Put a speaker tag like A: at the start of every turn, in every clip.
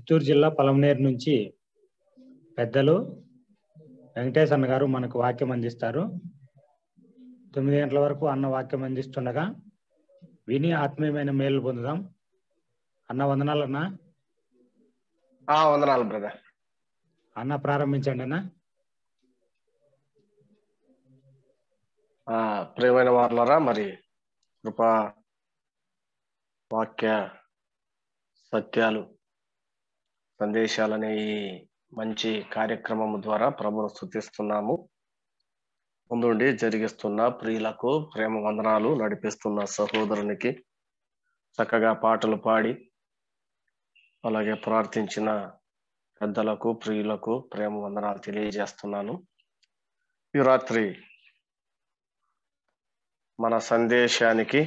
A: చిత్తూరు జిల్లా పలమనేరు నుంచి పెద్దలు వెంకటేశ్ అన్న గారు మనకు వాక్యం అందిస్తారు తొమ్మిది గంటల వరకు అన్న వాక్యం అందిస్తుండగా విని ఆత్మీయమైన మేలు పొందుదాం అన్న వందనాలన్నా
B: ఆ వందనాలు బ్రదర్
A: అన్న ప్రారంభించండి అన్న
B: ఆ ప్రియమైన వారులరా మరి కృపా వాక్య సత్యాలు సందేశాలనే ఈ మంచి కార్యక్రమం ద్వారా ప్రభును స్థుతిస్తున్నాము ముందుండి జరిగిస్తున్న ప్రియులకు ప్రేమ వందనాలు నడిపిస్తున్న సహోదరునికి చక్కగా పాటలు పాడి అలాగే ప్రార్థించిన పెద్దలకు ప్రియులకు ప్రేమ వందనాలు తెలియజేస్తున్నాను ఈ రాత్రి మన సందేశానికి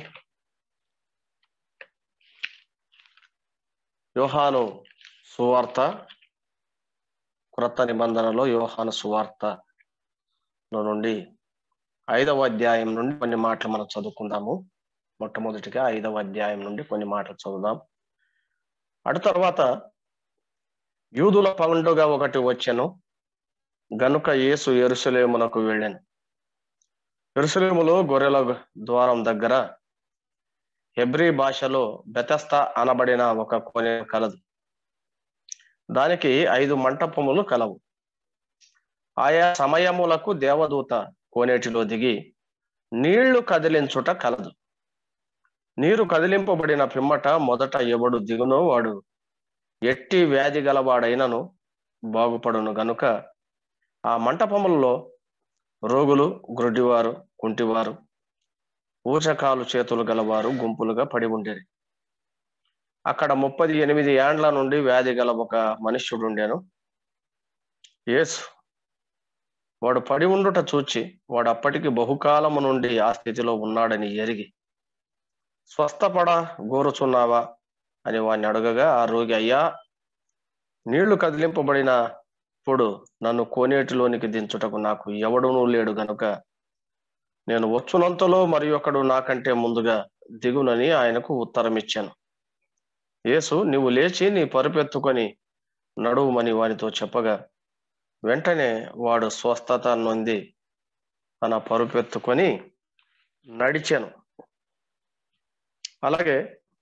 B: యోహాను సువార్త క్రొత్త నిబంధనలో యోహాను సువార్తలో నుండి ఐదవ అధ్యాయం నుండి కొన్ని మాటలు మనం చదువుకుందాము మొట్టమొదటిగా ఐదవ అధ్యాయం నుండి కొన్ని మాటలు చదువుదాం అటు తర్వాత యూదుల పండుగ ఒకటి వచ్చెను గనుక యేసు ఎరుసలేమునకు వెళ్ళాను ఎరుసలేములో గొర్రెల ద్వారం దగ్గర హెబ్రీ భాషలో బెతస్త అనబడిన ఒక కొనే కలదు దానికి ఐదు మంటపములు కలవు ఆయా సమయములకు దేవదూత కోనేటిలో దిగి నీళ్లు కదిలించుట కలదు నీరు కదిలింపబడిన పిమ్మట మొదట ఎవడు దిగునో వాడు ఎట్టి వ్యాధి గలవాడైనను బాగుపడును గనుక ఆ మంటపములలో రోగులు గ్రుడ్డివారు కుంటివారు ఊచకాలు చేతులు గలవారు గుంపులుగా పడి ఉండేది అక్కడ ముప్పది ఎనిమిది ఏండ్ల నుండి వ్యాధి గల ఒక మనుష్యుడు ఉండేను యేసు వాడు పడి ఉండుట చూచి వాడు అప్పటికి బహుకాలము నుండి ఆ స్థితిలో ఉన్నాడని ఎరిగి స్వస్థపడ గోరుచున్నావా అని వాడిని అడగగా ఆ రోగి అయ్యా నీళ్లు కదిలింపబడిన ఇప్పుడు నన్ను కోనేటిలోనికి దించుటకు నాకు ఎవడునూ లేడు గనుక నేను వచ్చునంతలో మరి ఒకడు నాకంటే ముందుగా దిగునని ఆయనకు ఉత్తరం ఇచ్చాను యేసు నీవు లేచి నీ పరుపెత్తుకొని నడువుమని వానితో చెప్పగా వెంటనే వాడు స్వస్థత నొంది తన పరుపెత్తుకొని నడిచాను అలాగే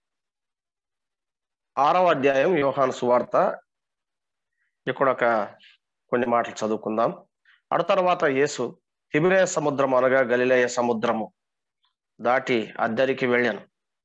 B: ఆరవ అధ్యాయం యోహాను సువార్త ఇక్కడ ఒక కొన్ని మాటలు చదువుకుందాం అడు తర్వాత యేసు తిబిరే సముద్రం అనగా గలిలయ సముద్రము దాటి అద్దరికి వెళ్ళాను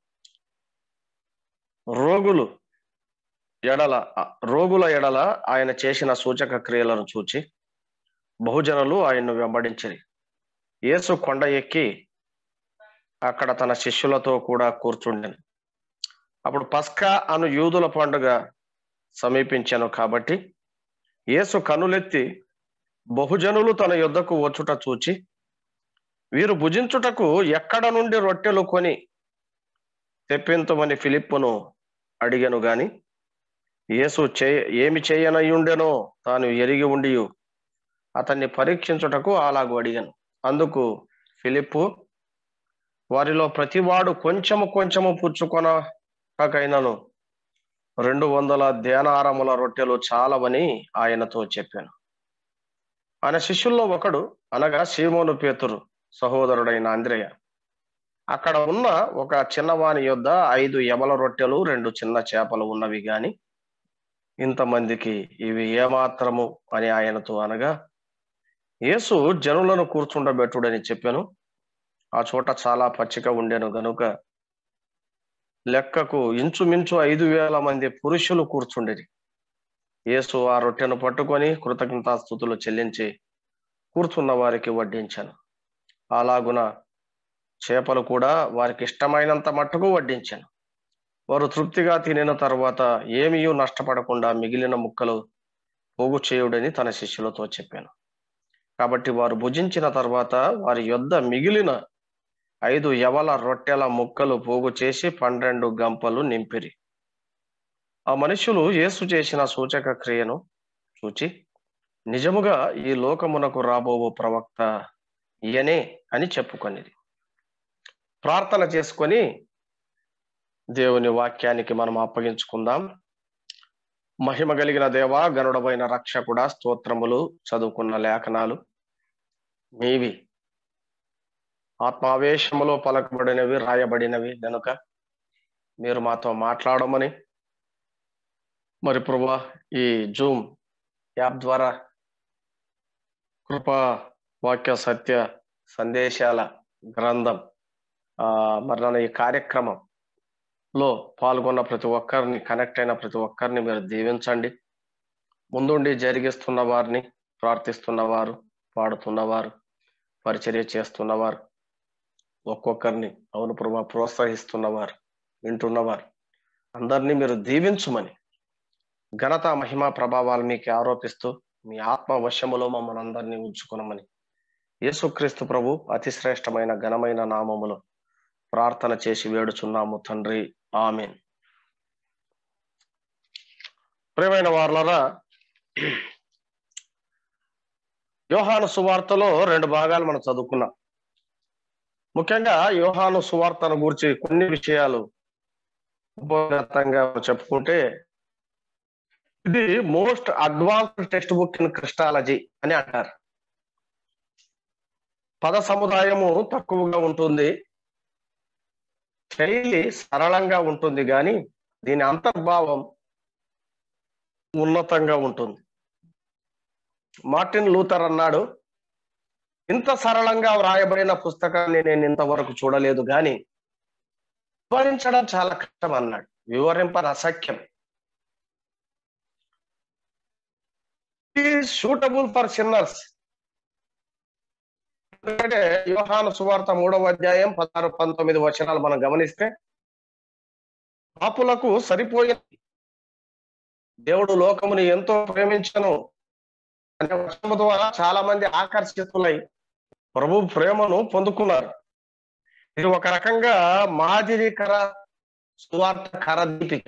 B: రోగులు ఎడల రోగుల ఎడల ఆయన చేసిన సూచక క్రియలను చూచి బహుజనులు ఆయన్ను వెంబడించిరి యేసు కొండ ఎక్కి అక్కడ తన శిష్యులతో కూడా కూర్చుండెను అప్పుడు పస్కా అను యూదుల పండుగ సమీపించాను కాబట్టి యేసు కనులెత్తి బహుజనులు తన యుద్ధకు వచ్చుట చూచి వీరు భుజించుటకు ఎక్కడ నుండి రొట్టెలు కొని తెప్పించమని ఫిలిప్పును అడిగాను గాని యేసు చే ఏమి చేయనయ్యుండెనో తాను ఎరిగి ఉండి అతన్ని పరీక్షించుటకు అలాగూ అడిగాను అందుకు ఫిలిప్పు వారిలో ప్రతివాడు కొంచెము కొంచెము పుచ్చుకొనకైనను రెండు వందల ధ్యానారముల రొట్టెలు చాలవని ఆయనతో చెప్పాను ఆయన శిష్యుల్లో ఒకడు అనగా సీమోను పేతురు సహోదరుడైన అంద్రేయ అక్కడ ఉన్న ఒక చిన్నవాని యొద్ద ఐదు యమల రొట్టెలు రెండు చిన్న చేపలు ఉన్నవి గాని ఇంతమందికి ఇవి ఏమాత్రము అని ఆయనతో అనగా యేసు జనులను కూర్చుండబెట్టుడని చెప్పాను ఆ చోట చాలా పచ్చిక ఉండెను గనుక లెక్కకు ఇంచుమించు ఐదు వేల మంది పురుషులు కూర్చుండేది యేసు ఆ రొట్టెను పట్టుకొని కృతజ్ఞతాస్థుతులు చెల్లించి కూర్చున్న వారికి వడ్డించాను అలాగున చేపలు కూడా వారికి ఇష్టమైనంత మట్టుకు వడ్డించాను వారు తృప్తిగా తినిన తర్వాత ఏమీ నష్టపడకుండా మిగిలిన ముక్కలు పోగు చేయుడని తన శిష్యులతో చెప్పాను కాబట్టి వారు భుజించిన తర్వాత వారి యొద్ద మిగిలిన ఐదు యవల రొట్టెల ముక్కలు పోగు చేసి పన్నెండు గంపలు నింపిరి ఆ మనుషులు యేసు చేసిన సూచక క్రియను చూచి నిజముగా ఈ లోకమునకు రాబోవు ప్రవక్త ఈయనే అని చెప్పుకొనిది ప్రార్థన చేసుకొని దేవుని వాక్యానికి మనం అప్పగించుకుందాం మహిమ కలిగిన దేవ గనుడమైన రక్షకుడ స్తోత్రములు చదువుకున్న లేఖనాలు మీవి ఆత్మావేశములో పలకబడినవి రాయబడినవి గనుక మీరు మాతో మాట్లాడమని మరి ప్రభా ఈ జూమ్ యాప్ ద్వారా కృపా వాక్య సత్య సందేశాల గ్రంథం ఆ మరి ఈ కార్యక్రమం లో పాల్గొన్న ప్రతి ఒక్కరిని కనెక్ట్ అయిన ప్రతి ఒక్కరిని మీరు దీవించండి ముందుండి జరిగిస్తున్న వారిని ప్రార్థిస్తున్న వారు పాడుతున్నవారు పరిచర్య చేస్తున్నవారు ఒక్కొక్కరిని అవును ప్రభా ప్రోత్సహిస్తున్నవారు వింటున్నవారు అందరినీ మీరు దీవించుమని ఘనత మహిమ ప్రభావాలు మీకు ఆరోపిస్తూ మీ ఆత్మ వశములో మమ్మల్ని అందరినీ ఉంచుకునమని యేసుక్రీస్తు ప్రభు అతి శ్రేష్టమైన ఘనమైన నామములో ప్రార్థన చేసి వేడుచున్నాము తండ్రి ఆమెన్ ప్రియమైన వార్లరా యోహాను సువార్తలో రెండు భాగాలు మనం చదువుకున్నాం ముఖ్యంగా యోహాను సువార్తను గురించి కొన్ని విషయాలు ఉపయోగతంగా చెప్పుకుంటే ఇది most advanced text book in Christology అని అంటారు పద సముదాయము తక్కువగా ఉంటుంది శైలి సరళంగా ఉంటుంది కానీ దీని అంతర్భావం ఉన్నతంగా ఉంటుంది మార్టిన్ లూథర్ అన్నాడు ఇంత సరళంగా వ్రాయబడిన పుస్తకాన్ని నేను ఇంతవరకు చూడలేదు కానీ వివరించడం చాలా కష్టం అన్నాడు వివరింపని అసఖ్యం సూటబుల్ ఫర్ సిన్నర్స్ ఎందుకంటే యోహాను సువార్త మూడవ అధ్యాయం పదహారు పంతొమ్మిది వచనాలు మనం గమనిస్తే పాపులకు సరిపోయింది దేవుడు లోకముని ఎంతో ప్రేమించను అనే వచనము ద్వారా చాలా మంది ఆకర్షితులై ప్రభు ప్రేమను పొందుకున్నారు ఇది ఒక రకంగా మాదిరికర సువార్తకర దీపిక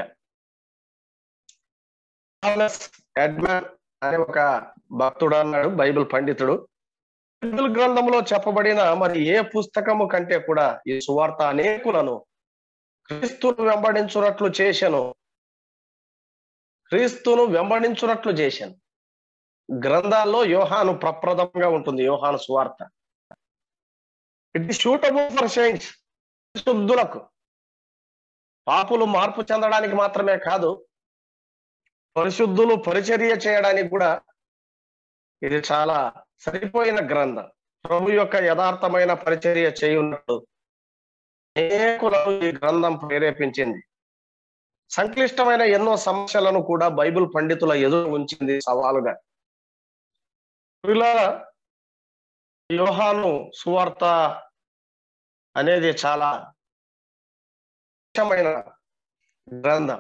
B: ఎడ్మన్ అనే ఒక భక్తుడు అన్నాడు బైబిల్ పండితుడు బైబిల్ గ్రంథంలో చెప్పబడిన మరి ఏ పుస్తకము కంటే కూడా ఈ సువార్త అనేకులను క్రీస్తును వెంబడించున్నట్లు చేశాను క్రీస్తును వెంబడించున్నట్లు చేశాను గ్రంథాల్లో యోహాను ప్రప్రదంగా ఉంటుంది యోహాను సువార్త it is suitable for science శుద్ధులకు పాపులు మార్పు చెందడానికి మాత్రమే కాదు పరిశుద్ధులు పరిచర్య చేయడానికి కూడా ఇది చాలా సరిపోయిన గ్రంథం ప్రభు యొక్క యథార్థమైన పరిచర్య చేయున్నట్టు అనేకులను ఈ గ్రంథం ప్రేరేపించింది సంక్లిష్టమైన ఎన్నో సమస్యలను కూడా బైబిల్ పండితుల ఎదురు ఉంచింది సవాలుగా ఇలా యోహాను సువార్త అనేది చాలా ముఖ్యమైన గ్రంథం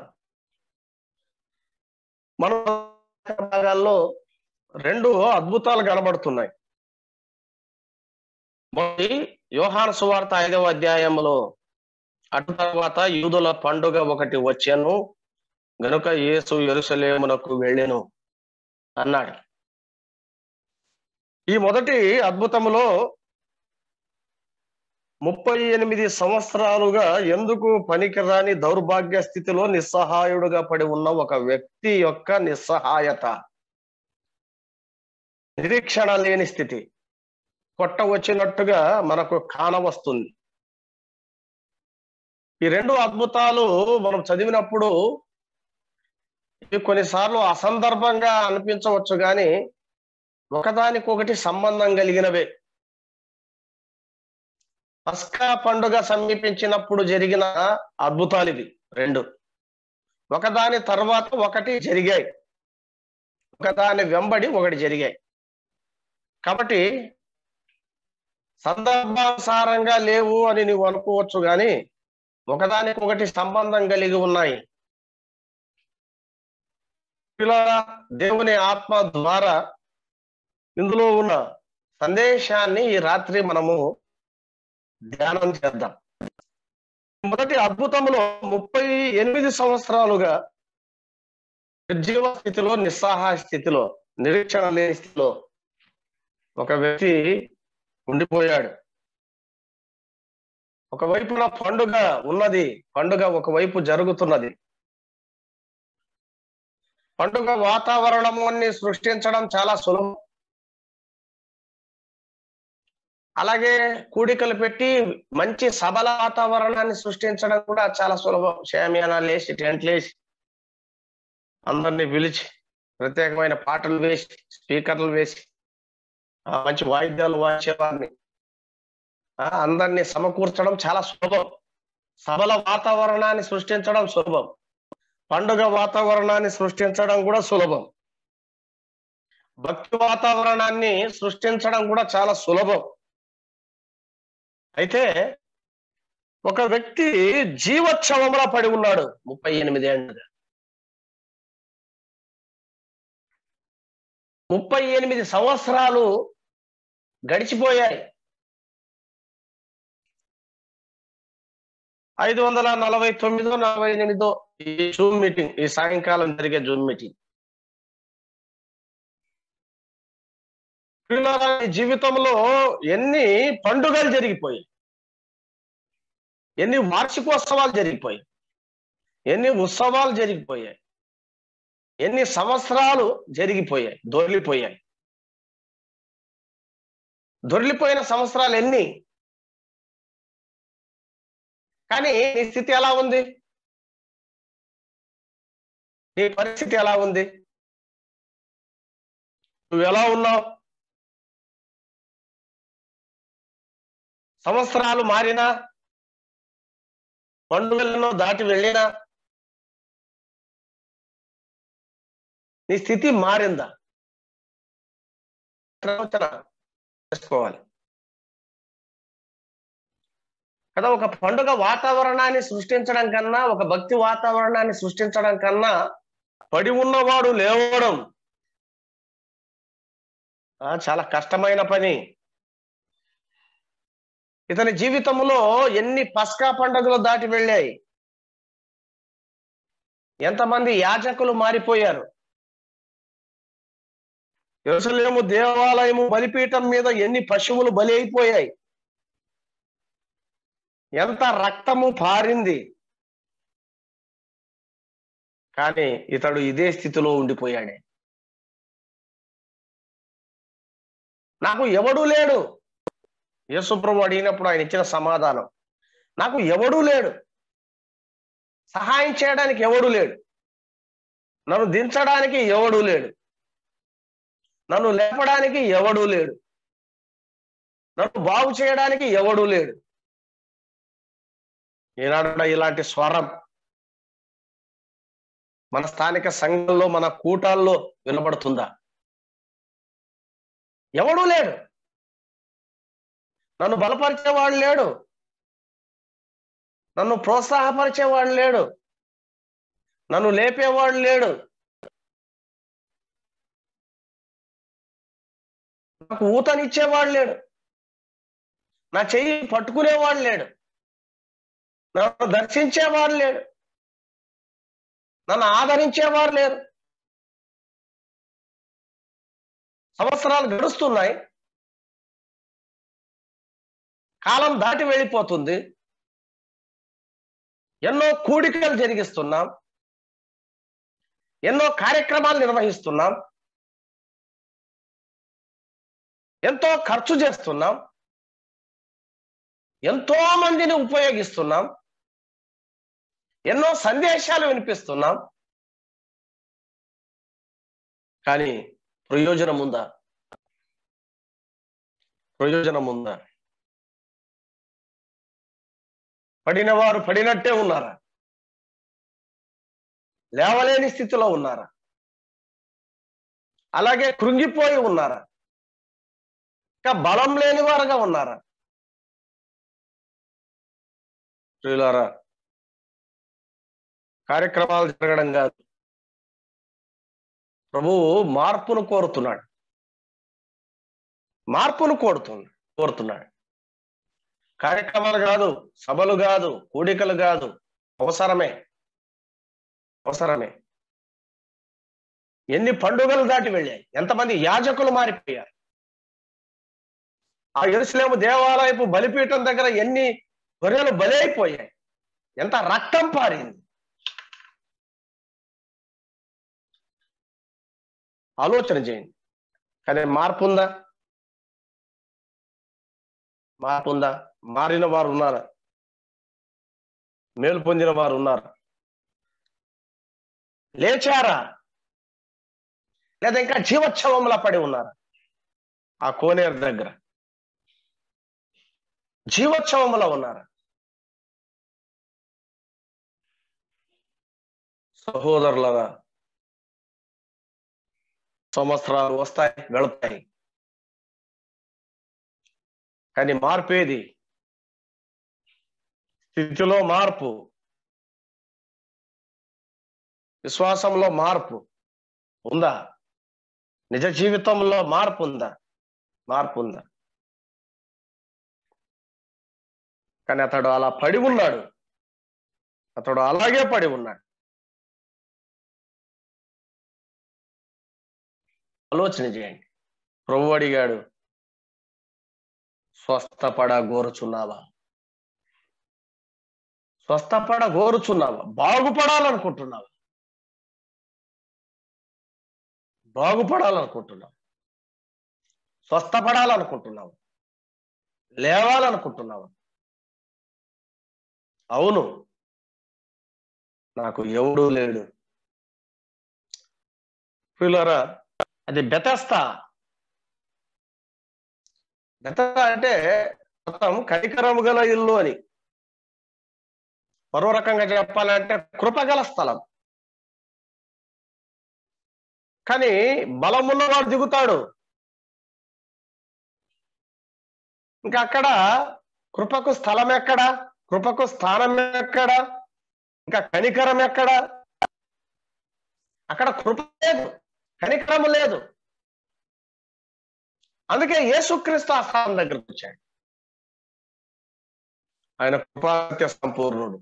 B: మన భాగాల్లో రెండు అద్భుతాలు కనబడుతున్నాయి మొదటి యోహాను సువార్త ఐదవ అధ్యాయంలో అటు తర్వాత యూదుల పండుగ ఒకటి వచ్చాను గనుక యేసు ఎరుసలేమునకు వెళ్ళెను అన్నాడు ఈ మొదటి అద్భుతములో ముప్పై ఎనిమిది సంవత్సరాలుగా ఎందుకు పనికిరాని దౌర్భాగ్య స్థితిలో నిస్సహాయుడుగా పడి ఉన్న ఒక వ్యక్తి యొక్క నిస్సహాయత నిరీక్షణ లేని స్థితి కొట్ట వచ్చినట్టుగా మనకు కానవస్తుంది ఈ రెండు అద్భుతాలు మనం చదివినప్పుడు ఇవి కొన్నిసార్లు అసందర్భంగా అనిపించవచ్చు కానీ ఒకదానికొకటి సంబంధం కలిగినవే పస్కా పండుగ సమీపించినప్పుడు జరిగిన అద్భుతాలు ఇవి రెండు ఒకదాని తర్వాత ఒకటి జరిగాయి ఒకదాని వెంబడి ఒకటి జరిగాయి కాబట్టి సందర్భానుసారంగా లేవు అని నువ్వు అనుకోవచ్చు కానీ ఒకదానికొకటి సంబంధం కలిగి ఉన్నాయి ఇలా దేవుని ఆత్మ ద్వారా ఇందులో ఉన్న సందేశాన్ని ఈ రాత్రి మనము ధ్యానం చేద్దాం మొదటి అద్భుతంలో ముప్పై ఎనిమిది సంవత్సరాలుగా నిర్జీవ స్థితిలో నిస్సహాయ స్థితిలో నిరీక్షణ లేని స్థితిలో ఒక వ్యక్తి ఉండిపోయాడు ఒకవైపున పండుగ ఉన్నది పండుగ ఒకవైపు జరుగుతున్నది పండుగ వాతావరణాన్ని సృష్టించడం చాలా సులభం అలాగే కూడికలు పెట్టి మంచి సబల వాతావరణాన్ని సృష్టించడం కూడా చాలా సులభం షామియానాలు వేసి టెంట్లు వేసి అందరినీ పిలిచి ప్రత్యేకమైన పాటలు వేసి స్పీకర్లు వేసి ఆ మంచి వాయిద్యాలు వాయించేవారిని ఆ అందరినీ సమకూర్చడం చాలా సులభం సబల వాతావరణాన్ని సృష్టించడం సులభం పండుగ వాతావరణాన్ని సృష్టించడం కూడా సులభం భక్తి వాతావరణాన్ని సృష్టించడం కూడా చాలా సులభం అయితే ఒక వ్యక్తి జీవోత్సవంలో పడి ఉన్నాడు ముప్పై ఎనిమిది ఏళ్ళుగా ముప్పై ఎనిమిది సంవత్సరాలు గడిచిపోయాయి ఐదు వందల నలభై తొమ్మిదో నలభై ఎనిమిదో ఈ జూమ్ మీటింగ్ ఈ సాయంకాలం జరిగే జూమ్ మీటింగ్ ప్రియులారా, ఈ జీవితంలో ఎన్ని పండుగలు జరిగిపోయాయి ఎన్ని వార్షికోత్సవాలు జరిగిపోయాయి ఎన్ని ఉత్సవాలు జరిగిపోయాయి ఎన్ని సంవత్సరాలు జరిగిపోయాయి దొర్లిపోయాయి దొర్లిపోయిన సంవత్సరాలు ఎన్ని కానీ నీ స్థితి ఎలా ఉంది నీ పరిస్థితి ఎలా ఉంది నువ్వు ఎలా ఉన్నావు సంవత్సరాలు మారినా పండుగలను దాటి వెళ్ళినా నీ స్థితి మారిందా ఆలోచన చేసుకోవాలి కదా ఒక పండుగ వాతావరణాన్ని సృష్టించడం కన్నా ఒక భక్తి వాతావరణాన్ని సృష్టించడం కన్నా పడి ఉన్నవాడు లేవడం ఆ, చాలా కష్టమైన పని ఇతని జీవితంలో ఎన్ని పస్కా పండుగలు దాటి వెళ్ళాయి ఎంతమంది యాజకులు మారిపోయారు ఎరుసలేము దేవాలయము బలిపీఠం మీద ఎన్ని పశువులు బలి అయిపోయాయి ఎంత రక్తము పారింది కానీ ఇతడు ఇదే స్థితిలో ఉండిపోయాడే నాకు ఎవడూ లేడు యేసుప్రభు అడిగినప్పుడు ఆయన ఇచ్చిన సమాధానం నాకు ఎవడూ లేడు సహాయం చేయడానికి ఎవడూ లేడు నన్ను దించడానికి ఎవడూ లేడు నన్ను లేపడానికి ఎవడూ లేడు నన్ను బాగు చేయడానికి ఎవడూ లేడు ఈనాడు కూడా ఇలాంటి స్వరం మన స్థానిక సంఘంలో మన కూటాల్లో వినబడుతుందా ఎవడూ లేడు నన్ను బలపరిచేవాడు లేడు నన్ను ప్రోత్సాహపరిచేవాడు లేడు నన్ను లేపేవాడు లేడు నాకు ఊతనిచ్చేవాడు లేడు నా చెయ్యి పట్టుకునేవాడు లేడు నన్ను దర్శించేవాడు లేడు నన్ను ఆదరించేవారు లేరు సంవత్సరాలు గడుస్తున్నాయి కాలం దాటి వెళ్ళిపోతుంది ఎన్నో కూడికలు జరిగిస్తున్నాం ఎన్నో కార్యక్రమాలు నిర్వహిస్తున్నాం ఎంతో ఖర్చు చేస్తున్నాం ఎంతో మందిని ఉపయోగిస్తున్నాం ఎన్నో సందేశాలు వినిపిస్తున్నాం కానీ ప్రయోజనం ఉందా ప్రయోజనం ఉందా పడిన వారు పడినట్టే ఉన్నారా లేవలేని స్థితిలో ఉన్నారా అలాగే కృంగిపోయి ఉన్నారా ఇంకా బలం లేని వారుగా ఉన్నారా ప్రియులారా కార్యక్రమాలు జరగడం కాదు ప్రభువు మార్పును కోరుతున్నాడు మార్పును కోరుతుంది కోరుతున్నాడు కార్యక్రమాలు కాదు సభలు కాదు కూడికలు కాదు అవసరమే అవసరమే ఎన్ని పండుగలు దాటి వెళ్ళాయి ఎంతమంది యాజకులు మారిపోయారు ఆ ఎరుసలేము దేవాలయపు బలిపీఠం దగ్గర ఎన్ని గొర్రెలు బలి అయిపోయాయి ఎంత రక్తం పారింది ఆలోచన చేయండి కానీ మార్పు ఉందా మార్పు ఉందా మారిన వారు ఉన్నారా మేలు పొందిన వారు ఉన్నారా లేచారా లేదా ఇంకా జీవోత్సవంలా పడి ఉన్నారా ఆ కోనేరు దగ్గర జీవోత్సవంలో ఉన్నారా సహోదరులరా సంవత్సరాలు వస్తాయి వెళతాయి కానీ మార్పేది స్థితిలో మార్పు విశ్వాసంలో మార్పు ఉందా నిజ జీవితంలో మార్పు ఉందా మార్పు ఉందా కానీ అతడు అలా పడి ఉన్నాడు అతడు అలాగే పడి ఉన్నాడు ఆలోచన చేయండి ప్రభు అడిగాడు స్వస్థపడ గోరుచున్నావా స్వస్థపడ గోరుచున్నావా బాగుపడాలనుకుంటున్నావా బాగుపడాలనుకుంటున్నావు స్వస్థపడాలనుకుంటున్నావు లేవాలనుకుంటున్నావు అవును నాకు ఎవడు లేడు పిల్లరా అది బెతస్తా బెతస్తా అంటే మొత్తం కనికరము గల ఇల్లు అని మరో రకంగా చెప్పాలంటే కృపగల స్థలం కానీ బలమున్నవాడు దిగుతాడు ఇంకా అక్కడ కృపకు స్థలం ఎక్కడా కృపకు స్థానం ఎక్కడా ఇంకా కనికరం ఎక్కడా అక్కడ కృప లేదు కనికరము లేదు అందుకే యేసుక్రీస్తు ఆ స్థానం దగ్గరకు వచ్చాడు ఆయన కృపాత్య సంపూర్ణుడు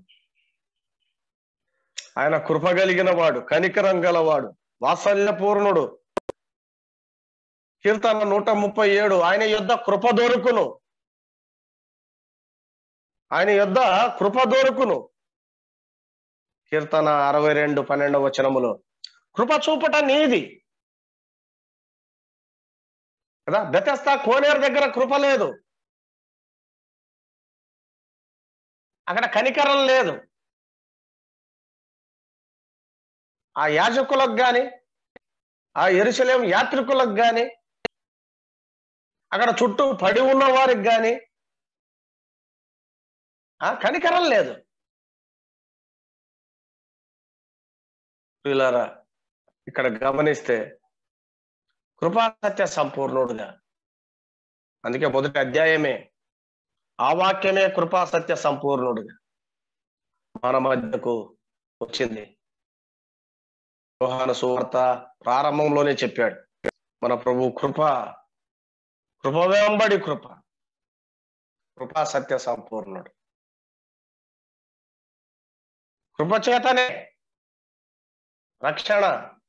B: ఆయన కృప కలిగిన వాడు కనికరం గలవాడు వాత్సల్యపూర్ణుడు కీర్తన నూట ముప్పై ఏడు ఆయన యుద్ధ కృప దొరుకును ఆయన యుద్ధ కృప దొరుకును కీర్తన అరవై రెండు పన్నెండవ వచనములో కృప చూపట నీది కదా బెతస్తా కోనేరు దగ్గర కృప లేదు అక్కడ కనికరం లేదు ఆ యాజకులకు గాని ఆ ఎరుసలేం యాత్రికులకు గాని అక్కడ చుట్టూ పడి ఉన్న వారికి గాని ఆ కనికరం లేదు వీళ్ళారా ఇక్కడ గమనిస్తే కృపా సత్య సంపూర్ణుడుగా అందుకే మొదటి అధ్యాయమే ఆ వాక్యమే కృపా సత్య సంపూర్ణుడుగా మన మధ్యకు వచ్చింది యోహాను సువార్త ప్రారంభంలోనే చెప్పాడు మన ప్రభు కృప కృప వెంబడి కృప కృపా సత్య సంపూర్ణుడు కృప చేతనే రక్షణ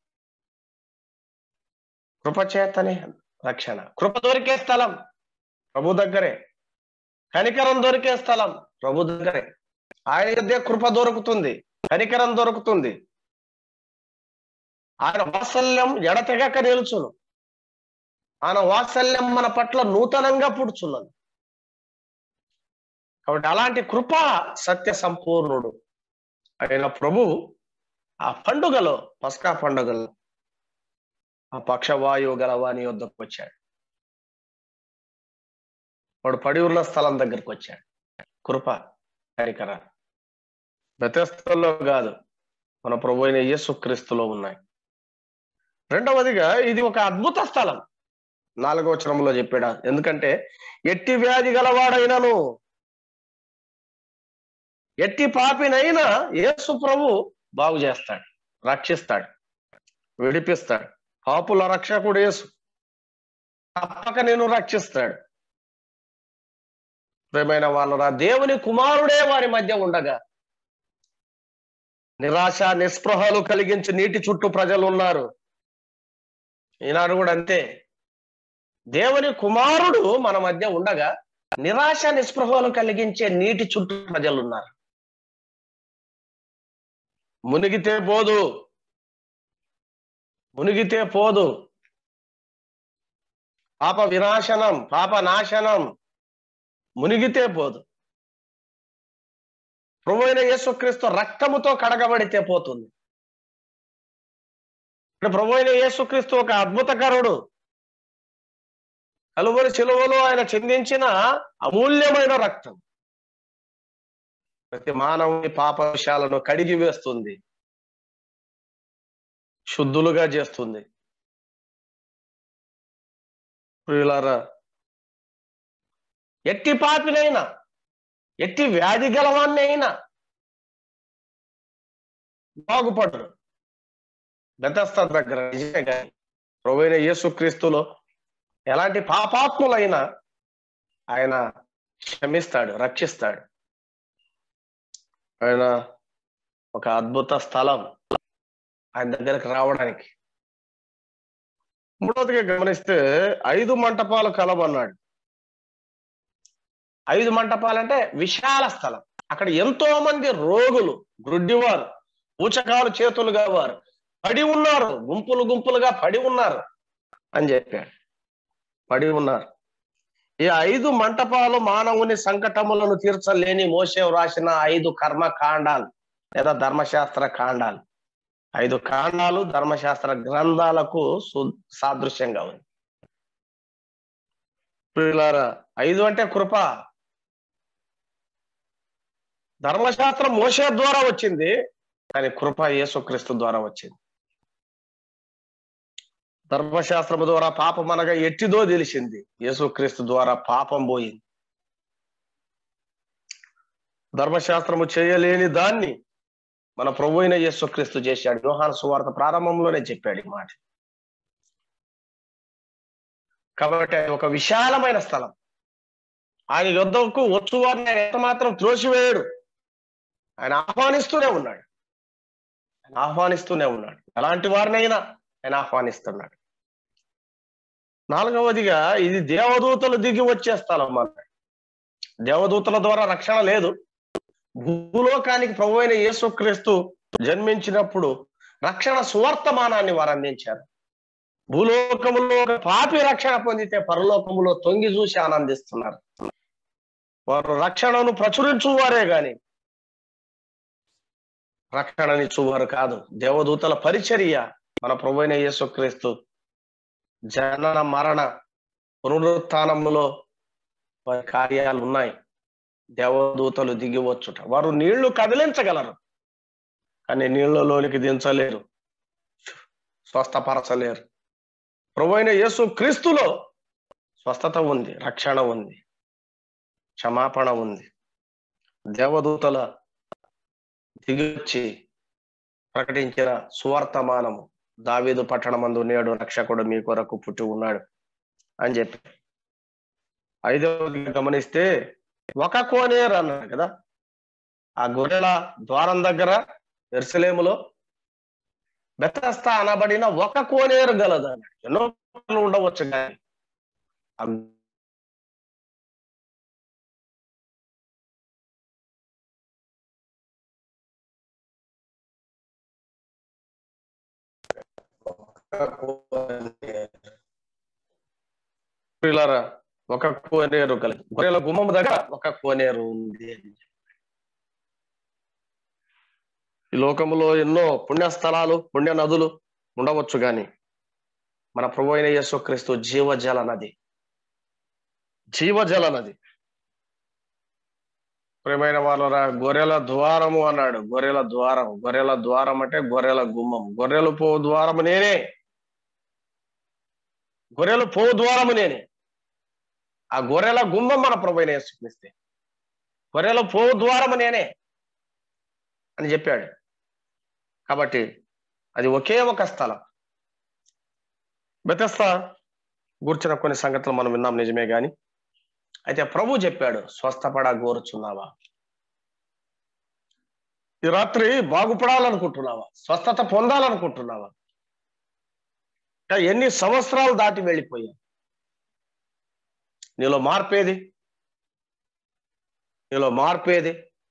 B: కృప చేతనే రక్షణ కృప దొరికే స్థలం ప్రభు దగ్గరే కనికరం దొరికే స్థలం ప్రభు దగ్గరే ఆయన యుద్ధే కృప దొరుకుతుంది కనికరం దొరుకుతుంది ఆయన వాత్సల్యం ఎడతెగక నిలుచును ఆయన వాత్సల్యం మన పట్ల నూతనంగా పుడుచున్నది కాబట్టి అలాంటి కృప సత్య సంపూర్ణుడు ఆయన ప్రభు ఆ పండుగలో పస్కా పండుగలో ఆ పక్షవాయువు గల వాని వద్దకు వచ్చాడు వాడు పడి ఉన్న స్థలం దగ్గరకు వచ్చాడు కృప కరికర బెతస్థల్లో కాదు మన ప్రభు అయిన యేసుక్రీస్తులో ఉన్నాయి రెండవదిగా ఇది ఒక అద్భుత స్థలం నాలుగవ వచనంలో చెప్పాడు ఎందుకంటే ఎట్టి వ్యాధి గలవాడైనను ఎట్టి పాపినైనా యేసు ప్రభు బాగు చేస్తాడు రక్షిస్తాడు విడిపిస్తాడు పాపుల రక్షకుడు యేసు తప్పక నేను రక్షిస్తాడు ప్రేమైన వాళ్ళరా దేవుని కుమారుడే వారి మధ్య ఉండగా నిరాశ నిస్పృహలు కలిగించి నీటి చుట్టూ ప్రజలు ఉన్నారు ఈనాడు కూడా అంతే దేవుని కుమారుడు మన మధ్య ఉండగా నిరాశ నిస్పృహలు కలిగించే నీటి చుట్టూ ప్రజలు ఉన్నారు మునిగితే పోదు మునిగితే పోదు పాప వినాశనం పాప నాశనం మునిగితే పోదు ప్రభు అయిన యేసుక్రీస్తు రక్తముతో కడగబడితే పోతుంది ఇప్పుడు ప్రభు అయిన యేసుక్రీస్తు ఒక అద్భుతకరుడు కలువరి చెలువలో ఆయన చెందించిన అమూల్యమైన రక్తం ప్రతి మానవుని పాప విషయాలను కడిగి వేస్తుంది శుద్ధులుగా చేస్తుంది ప్రియులారా ఎట్టి పాపినైనా ఎట్టి వ్యాధి గలవాన్ని అయినా బాగుపడరు బెతస్త దగ్గర నిజమే కానీ ప్రభువైన యేసుక్రీస్తులో ఎలాంటి పాపాత్ములైనా ఆయన క్షమిస్తాడు రక్షిస్తాడు ఆయన ఒక అద్భుత స్థలం ఆయన దగ్గరకు రావడానికి మూడవదిగా గమనిస్తే ఐదు మంటపాలు కలవన్నాడు ఐదు మంటపాలంటే విశాల స్థలం అక్కడ ఎంతో మంది రోగులు గ్రుడ్డివారు ఊచకాలు చేతులుగా వారు పడి ఉన్నారు గుంపులు గుంపులుగా పడి ఉన్నారు అని చెప్పాడు పడి ఉన్నారు ఈ ఐదు మంటపాలు మానవుని సంకటములను తీర్చలేని మోసే రాసిన ఐదు కర్మ కాండాలు లేదా ధర్మశాస్త్ర కాండాలు ఐదు కాండాలు ధర్మశాస్త్ర గ్రంథాలకు సు- సాదృశ్యంగా ఉంది ప్రియులారా ఐదు అంటే కృప ధర్మశాస్త్రం మోసే ద్వారా వచ్చింది కానీ కృప యేసుక్రీస్తు ద్వారా వచ్చింది ధర్మశాస్త్రము ద్వారా పాపం అనగా ఎట్టిదో తెలిసింది యేసుక్రీస్తు ద్వారా పాపం పోయింది ధర్మశాస్త్రము చేయలేని దాన్ని మన ప్రభు అయిన యేసుక్రీస్తు చేశాడు యోహాను సువార్త ప్రారంభంలోనే చెప్పాడు ఈ మాట కాబట్టి అది ఒక విశాలమైన స్థలం ఆయన యుద్ధకు వచ్చు వారిని ఆయన ఎంత మాత్రం త్రోసివేయడు ఆయన ఆహ్వానిస్తూనే ఉన్నాడు ఆయన ఆహ్వానిస్తూనే ఉన్నాడు ఎలాంటి వారినైనా ఆయన ఆహ్వానిస్తున్నాడు నాలుగవదిగా ఇది దేవదూతలు దిగి వచ్చే స్థలం అన్నాడు దేవదూతల ద్వారా రక్షణ లేదు భూలోకానికి ప్రభు అయిన యేసుక్రీస్తు జన్మించినప్పుడు రక్షణ సువర్తమానాన్ని వారు అందించారు భూలోకములో ఒక పాపి రక్షణ పొందితే పరలోకములో తొంగి చూసి ఆనందిస్తున్నారు వారు రక్షణను ప్రచురించువారే గాని రక్షణనిచ్చువారు కాదు దేవదూతల పరిచర్య మన ప్రభు అయిన యేసుక్రీస్తు జనన మరణ పునరుత్నములో వారి కార్యాలు ఉన్నాయి దేవదూతలు దిగివచ్చుట వారు నీళ్లు కదిలించగలరు కానీ నీళ్లలోనికి దించలేరు స్వస్థపరచలేరు ప్రభు అయిన యేసు క్రీస్తులో స్వస్థత ఉంది రక్షణ ఉంది క్షమాపణ ఉంది దేవదూతల దిగొచ్చి ప్రకటించిన సువర్తమానము దావీదు పట్టణమందు నేడు రక్షకుడు మీ కొరకు పుట్టి ఉన్నాడు అని చెప్పి ఐదవది గమనిస్తే ఒక కోనేరు అన్నాడు కదా ఆ గొర్రెల ద్వారం దగ్గర ఎరుసలేములో బెతస్తా అనబడిన ఒక కోనేరు గలదు అన్నాడు ఎన్నో కోనేరులు ఉండవచ్చు కానీ ఆ పిల్లరా ఒక కోనేరు కలదు గొర్రెల గుమ్మం దగ్గర ఒక కోనేరు ఉంది ఈ లోకములో ఎన్నో పుణ్యస్థలాలు పుణ్య నదులు ఉండవచ్చు గాని మన ప్రభు అయిన యేసుక్రీస్తు జీవజల నది జీవజల నది ప్రేమైన వాళ్ళరా గొర్రెల ద్వారము అన్నాడు గొర్రెల ద్వారం గొర్రెల ద్వారం అంటే గొర్రెల గుమ్మం గొర్రెలు పో ద్వారము నేనే గొర్రెలు పో ద్వారము నేనే ఆ గొర్రెల గుమ్మం మన ప్రభు యేసుక్రీస్తే గొర్రెల పో ద్వారము నేనే అని చెప్పాడు కాబట్టి అది ఒకే ఒక స్థలం బెతస్తా గూర్చిన కొన్ని సంగతులు మనం విన్నాం నిజమే గాని అయితే ప్రభు చెప్పాడు స్వస్థపడ గోరుచున్నావా ఈ రాత్రి బాగుపడాలనుకుంటున్నావా స్వస్థత పొందాలనుకుంటున్నావా ఇంకా ఎన్ని సంవత్సరాలు దాటి వెళ్ళిపోయా నీలో మార్పేది నీలో మార్పేది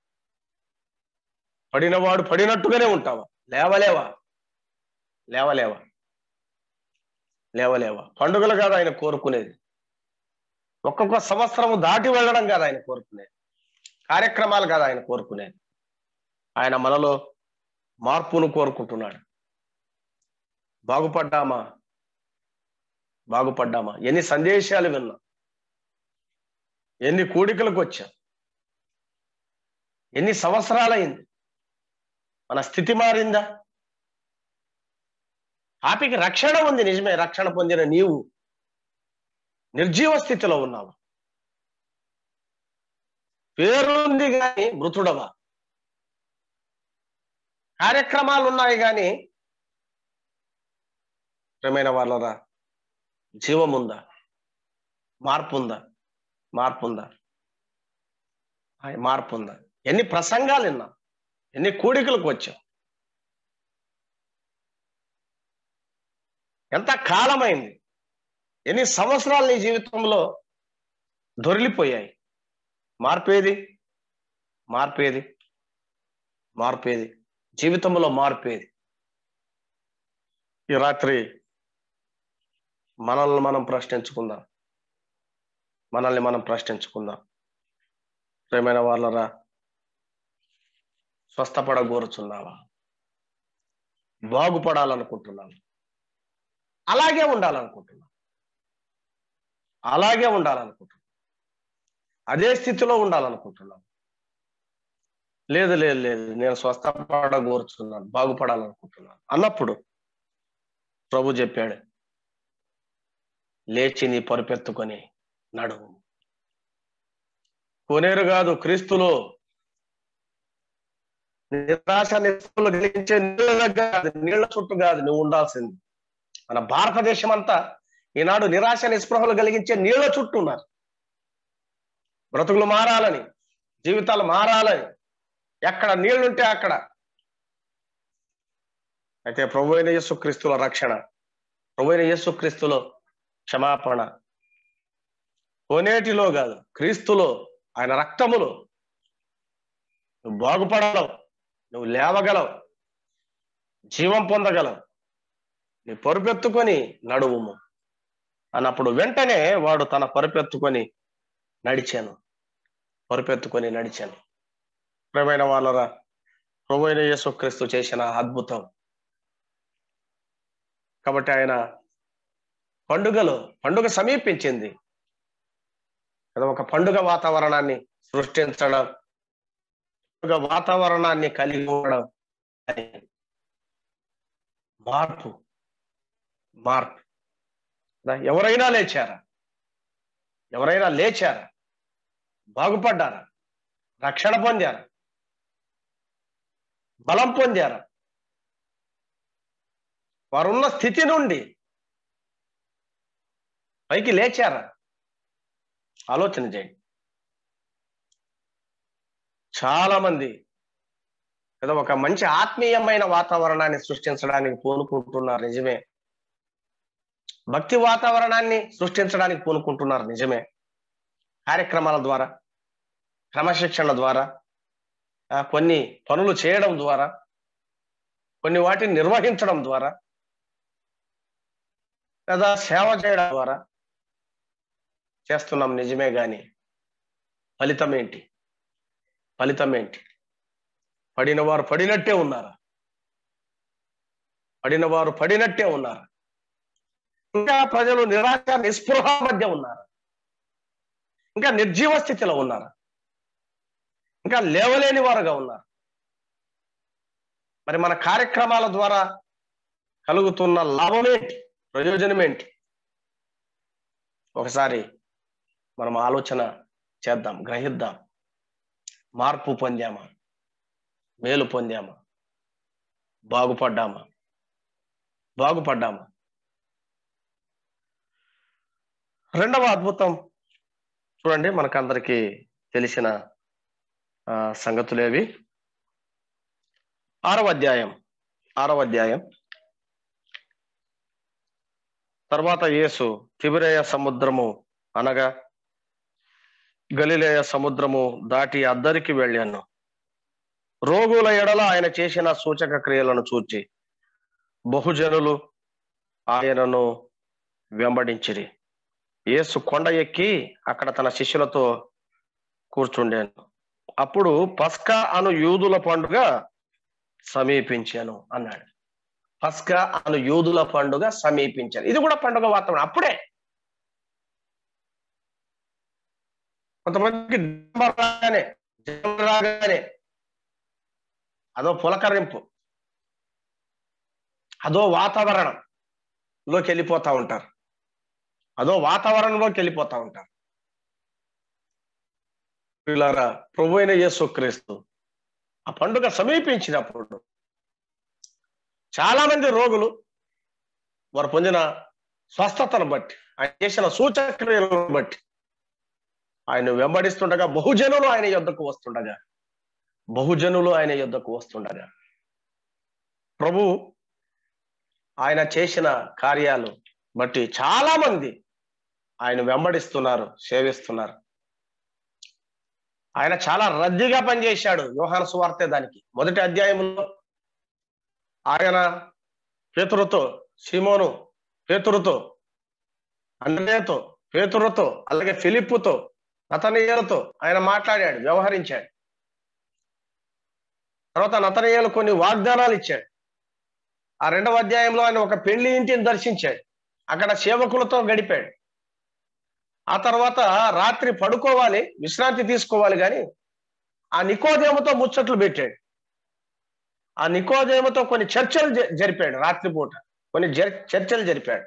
B: పడినవాడు పడినట్టుగానే ఉంటావా లేవలేవా లేవలేవా లేవలేవ పండుగలు కాదు ఆయన కోరుకునేది ఒక్కొక్క సంవత్సరము దాటి వెళ్ళడం కాదు ఆయన కోరుకునేది కార్యక్రమాలు కాదు ఆయన కోరుకునేది ఆయన మనలో మార్పును కోరుకుంటున్నాడు బాగుపడ్డామా బాగుపడ్డామా ఎన్ని సందేశాలు విన్నా ఎన్ని కూడికలకు వచ్చా ఎన్ని సంవత్సరాలైంది మన స్థితి మారిందా ఆపికి రక్షణ ఉంది నిజమే రక్షణ పొందిన నీవు నిర్జీవ స్థితిలో ఉన్నావు పేరుంది కానీ మృతుడవా కార్యక్రమాలు ఉన్నాయి కానీ ప్రేమైన వాళ్ళరా జీవం ఉందా మార్పు ఉందా మార్పు ఉందా ఆయ్ మార్పు ఉందా ఎన్ని ప్రసంగాలు విన్నాం ఎన్ని కూడికలకు వచ్చాం ఎంత కాలమైంది ఎన్ని సంవత్సరాలు నీ జీవితంలో దొరిలిపోయాయి మార్పేది మార్పేది మార్పేది జీవితంలో మార్పేది ఈ రాత్రి మనల్ని మనం ప్రశ్నించుకుందాం మనల్ని మనం ప్రశ్నించుకుందాం ప్రేమైన వాళ్ళరా స్వస్థపడగోరుచున్నావా బాగుపడాలనుకుంటున్నాను అలాగే ఉండాలనుకుంటున్నాను అలాగే ఉండాలనుకుంటున్నాను అదే స్థితిలో ఉండాలనుకుంటున్నాను లేదు లేదు లేదు నేను స్వస్థపడగోరుచున్నాను బాగుపడాలనుకుంటున్నాను అన్నప్పుడు ప్రభు చెప్పాడు లేచి నీ పరుపెత్తుకొని నడువు కొనేరు కాదు క్రీస్తులో నిరాశ నిస్పృహలు కలిగించే నీళ్ళ దగ్గర కాదు నీళ్ల చుట్టూ కాదు నువ్వు ఉండాల్సింది మన భారతదేశం అంతా ఈనాడు నిరాశ నిస్పృహలు కలిగించే నీళ్ల చుట్టూ ఉన్నారు బ్రతుకులు మారాలని జీవితాలు మారాలని ఎక్కడ నీళ్లుంటే అక్కడ అయితే ప్రభు అయిన యేసుక్రీస్తుల రక్షణ ప్రభు అయిన యేసుక్రీస్తులో క్షమాపణ కొనేటిలో కాదు క్రీస్తులో ఆయన రక్తములో నువ్వు బాగుపడగలవు నువ్వు లేవగలవు జీవం పొందగలవు నీ పరుపెత్తుకొని నడువుము అన్నప్పుడు వెంటనే వాడు తన పరుపెత్తుకొని నడిచాను పరుపెత్తుకొని నడిచాను ప్రేమైన వాళ్ళరా ప్రభు అయిన యేసుక్రీస్తు చేసిన అద్భుతం కాబట్టి ఆయన పండుగలో పండుగ సమీపించింది కదా ఒక పండుగ వాతావరణాన్ని సృష్టించడం పండుగ వాతావరణాన్ని కలిగి ఉండడం అని మార్పు మార్పు కదా, ఎవరైనా లేచారా ఎవరైనా లేచారా బాగుపడ్డారా రక్షణ పొందారా బలం పొందారా వారున్న స్థితి నుండి పైకి లేచారా ఆలోచన చేయండి చాలా మంది కదా ఒక మంచి ఆత్మీయమైన వాతావరణాన్ని సృష్టించడానికి పూనుకుంటున్నారు నిజమే భక్తి వాతావరణాన్ని సృష్టించడానికి పూనుకుంటున్నారు నిజమే కార్యక్రమాల ద్వారా క్రమశిక్షణ ద్వారా ఆ, కొన్ని పనులు చేయడం ద్వారా కొన్ని వాటిని నిర్వహించడం ద్వారా లేదా సేవ చేయడం ద్వారా చేస్తున్నాం నిజమే గాని ఫలితం ఏంటి ఫలితం ఏంటి పడిన వారు పడినట్టే ఉన్నారా పడిన వారు పడినట్టే ఉన్నారు ఇంకా ప్రజలు నిరాశ నిస్పృహ మధ్య ఉన్నారు ఇంకా నిర్జీవ స్థితిలో ఉన్నారు ఇంకా లేవలేని వారుగా ఉన్నారు మరి మన కార్యక్రమాల ద్వారా కలుగుతున్న లాభం ఏంటి ప్రయోజనం ఏంటి ఒకసారి మనం ఆలోచన చేద్దాం గ్రహిద్దాం మార్పు పొందామా మేలు పొందామా బాగుపడ్డామా బాగుపడ్డామా రెండవ అద్భుతం చూడండి మనకందరికి తెలిసిన ఆ, సంగతులేవి ఆరవ అధ్యాయం ఆరవ అధ్యాయం తర్వాత యేసు తిబిరేయ సముద్రము అనగా గలిలేయ సముద్రము దాటి అద్దరికి వెళ్ళాను రోగుల ఎడల ఆయన చేసిన సూచక క్రియలను చూచి బహుజనులు ఆయనను వెంబడించిరి యేసు కొండ ఎక్కి అక్కడ తన శిష్యులతో కూర్చుండాను అప్పుడు పస్కా అను యూదుల పండుగ సమీపించాను అన్నాడు పస్కా అను యూదుల పండుగ సమీపించాను ఇది కూడా పండుగ వాతావరణం అప్పుడే కొంతమందికి డిసెంబర్ రాగానే జనవరి రాగానే అదో పులకరింపు అదో వాతావరణం లోకి వెళ్ళిపోతా ఉంటారు అదో వాతావరణంలోకి వెళ్ళిపోతా ఉంటారు వీళ్ళారా ప్రభు అయిన యేసుక్రీస్తు ఆ పండుగ సమీపించినప్పుడు చాలా మంది రోగులు వారు పొందిన స్వస్థతను బట్టి ఆయన చేసిన సూచక్రియలను బట్టి ఆయన వెంబడిస్తుండగా బహుజనులు ఆయన యొద్దకు వస్తుండగా బహుజనులు ఆయన యొద్దకు వస్తుండగా ప్రభు ఆయన చేసిన కార్యాలు బట్టి చాలా మంది ఆయన వెంబడిస్తున్నారు సేవిస్తున్నారు ఆయన చాలా రద్దీగా పనిచేశాడు యోహాను సువార్తె దానికి మొదటి అధ్యాయంలో ఆయన పేతురుతో సిమోను పేతురుతో అన్నయ్యతో పేతురుతో అలాగే ఫిలిప్పుతో నతనీయులతో ఆయన మాట్లాడాడు వ్యవహరించాడు తర్వాత నతనీయులు కొన్ని వాగ్దానాలు ఇచ్చాడు ఆ రెండవ అధ్యాయంలో ఆయన ఒక పెళ్లి ఇంటిని దర్శించాడు అక్కడ సేవకులతో గడిపాడు ఆ తర్వాత రాత్రి పడుకోవాలి విశ్రాంతి తీసుకోవాలి కానీ ఆ నికోదేముతో ముచ్చట్లు పెట్టాడు ఆ నికోదేముతో కొన్ని చర్చలు జ- జరిపాడు రాత్రిపూట కొన్ని జర్- చర్చలు జరిపాడు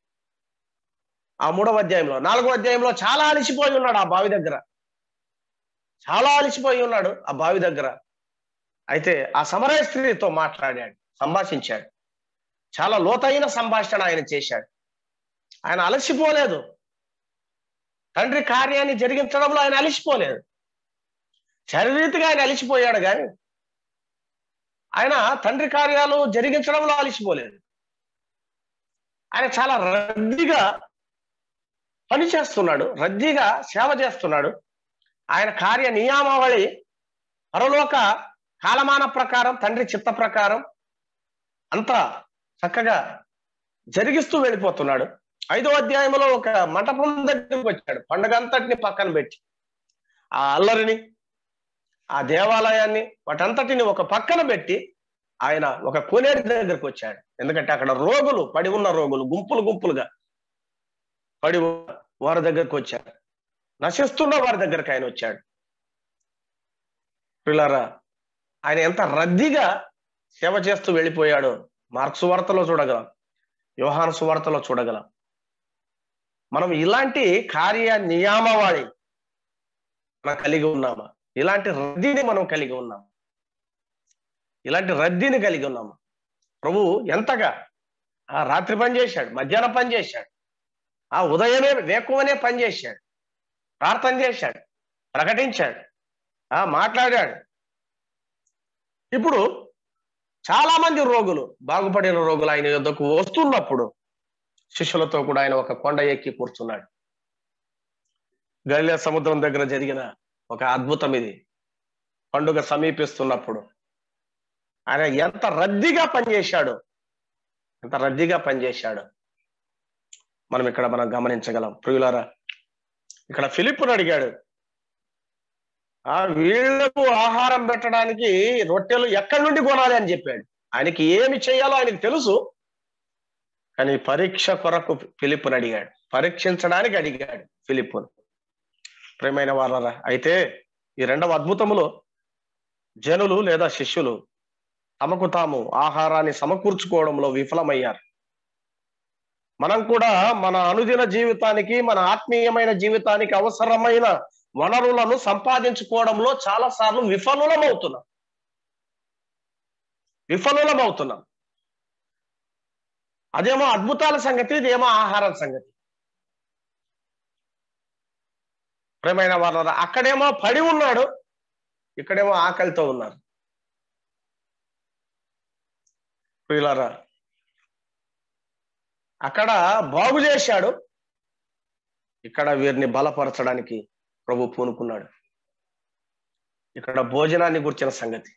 B: ఆ మూడవ అధ్యాయంలో నాలుగో అధ్యాయంలో చాలా అలసిపోయి ఉన్నాడు ఆ బావి దగ్గర చాలా అలసిపోయి ఉన్నాడు ఆ బావి దగ్గర అయితే ఆ సమరయ స్త్రీతో మాట్లాడాడు సంభాషించాడు చాలా లోతైన సంభాషణ ఆయన చేశాడు ఆయన అలసిపోలేదు తండ్రి కార్యాన్ని జరిగించడంలో ఆయన అలసిపోలేదు శారీరకంగా ఆయన అలసిపోయాడు కానీ ఆయన తండ్రి కార్యాలు జరిగించడంలో అలసిపోలేదు ఆయన చాలా రద్దీగా పని చేస్తున్నాడు రద్దీగా సేవ చేస్తున్నాడు ఆయన కార్య నియామావళి పరలోక కాలమాన ప్రకారం తండ్రి చిత్త ప్రకారం అంతా చక్కగా జరిగిస్తూ వెళ్ళిపోతున్నాడు ఐదో అధ్యాయంలో ఒక మంటపం దగ్గరికి వచ్చాడు పండుగ అంతటిని పక్కన పెట్టి ఆ అల్లరిని ఆ దేవాలయాన్ని వాటంతటిని ఒక పక్కన పెట్టి ఆయన ఒక కోనేరు దగ్గరికి వచ్చాడు ఎందుకంటే అక్కడ రోగులు పడి ఉన్న రోగులు గుంపులు గుంపులుగా పడి ఉన్న వారి దగ్గరికి వచ్చాడు నశిస్తున్న వారి దగ్గరికి ఆయన వచ్చాడు పిల్లారా ఆయన ఎంత రద్దీగా సేవ చేస్తూ వెళ్ళిపోయాడో మార్క్స్ వార్తలో చూడగలం యోహాను సువార్తలో చూడగలం మనం ఇలాంటి కార్య నియామవాళి మనం కలిగి ఉన్నామా ఇలాంటి రద్దీని మనం కలిగి ఉన్నాం ఇలాంటి రద్దీని కలిగి ఉన్నాము ప్రభు ఎంతగా ఆ రాత్రి పని చేశాడు మధ్యాహ్నం పని చేశాడు ఆ ఉదయమే వేకువనే పని చేశాడు ప్రార్థన చేశాడు ప్రకటించాడు ఆ మాట్లాడాడు ఇప్పుడు చాలా మంది రోగులు బాగుపడిన రోగులు ఆయన యొద్దకు వస్తున్నప్పుడు శిష్యులతో కూడా ఆయన ఒక కొండ ఎక్కి కూర్చున్నాడు గలిలే సముద్రం దగ్గర జరిగిన ఒక అద్భుతం ఇది పండుగ సమీపిస్తున్నప్పుడు ఆయన ఎంత రద్దీగా పనిచేశాడు ఎంత రద్దీగా పనిచేశాడు మనం ఇక్కడ మనం గమనించగలం ప్రియులారా ఇక్కడ ఫిలిప్పును అడిగాడు ఆ వీళ్లకు ఆహారం పెట్టడానికి రొట్టెలు ఎక్కడి నుండి కొనాలి అని చెప్పాడు ఆయనకి ఏమి చేయాలో ఆయనకి తెలుసు కానీ పరీక్ష కొరకు ఫిలిప్పుని అడిగాడు పరీక్షించడానికి అడిగాడు ఫిలిప్పును ప్రేమైన వాళ్ళరా అయితే ఈ రెండవ అద్భుతములో జనులు లేదా శిష్యులు తమకు తాము ఆహారాన్ని సమకూర్చుకోవడంలో విఫలమయ్యారు మనం కూడా మన అనుదిన జీవితానికి మన ఆత్మీయమైన జీవితానికి అవసరమైన వనరులను సంపాదించుకోవడంలో చాలా సార్లు విఫలులమవుతున్నాం విఫలులమవుతున్నాం అదేమో అద్భుతాల సంగతి ఇదేమో ఆహారం సంగతి ప్రేమైన వాళ్ళ అక్కడేమో పడి ఉన్నాడు ఇక్కడేమో ఆకలితో ఉన్నారు ప్రియులారా అక్కడ బాగు చేశాడు ఇక్కడ వీరిని బలపరచడానికి ప్రభు పూనుకున్నాడు ఇక్కడ భోజనాన్ని గుర్చిన సంగతి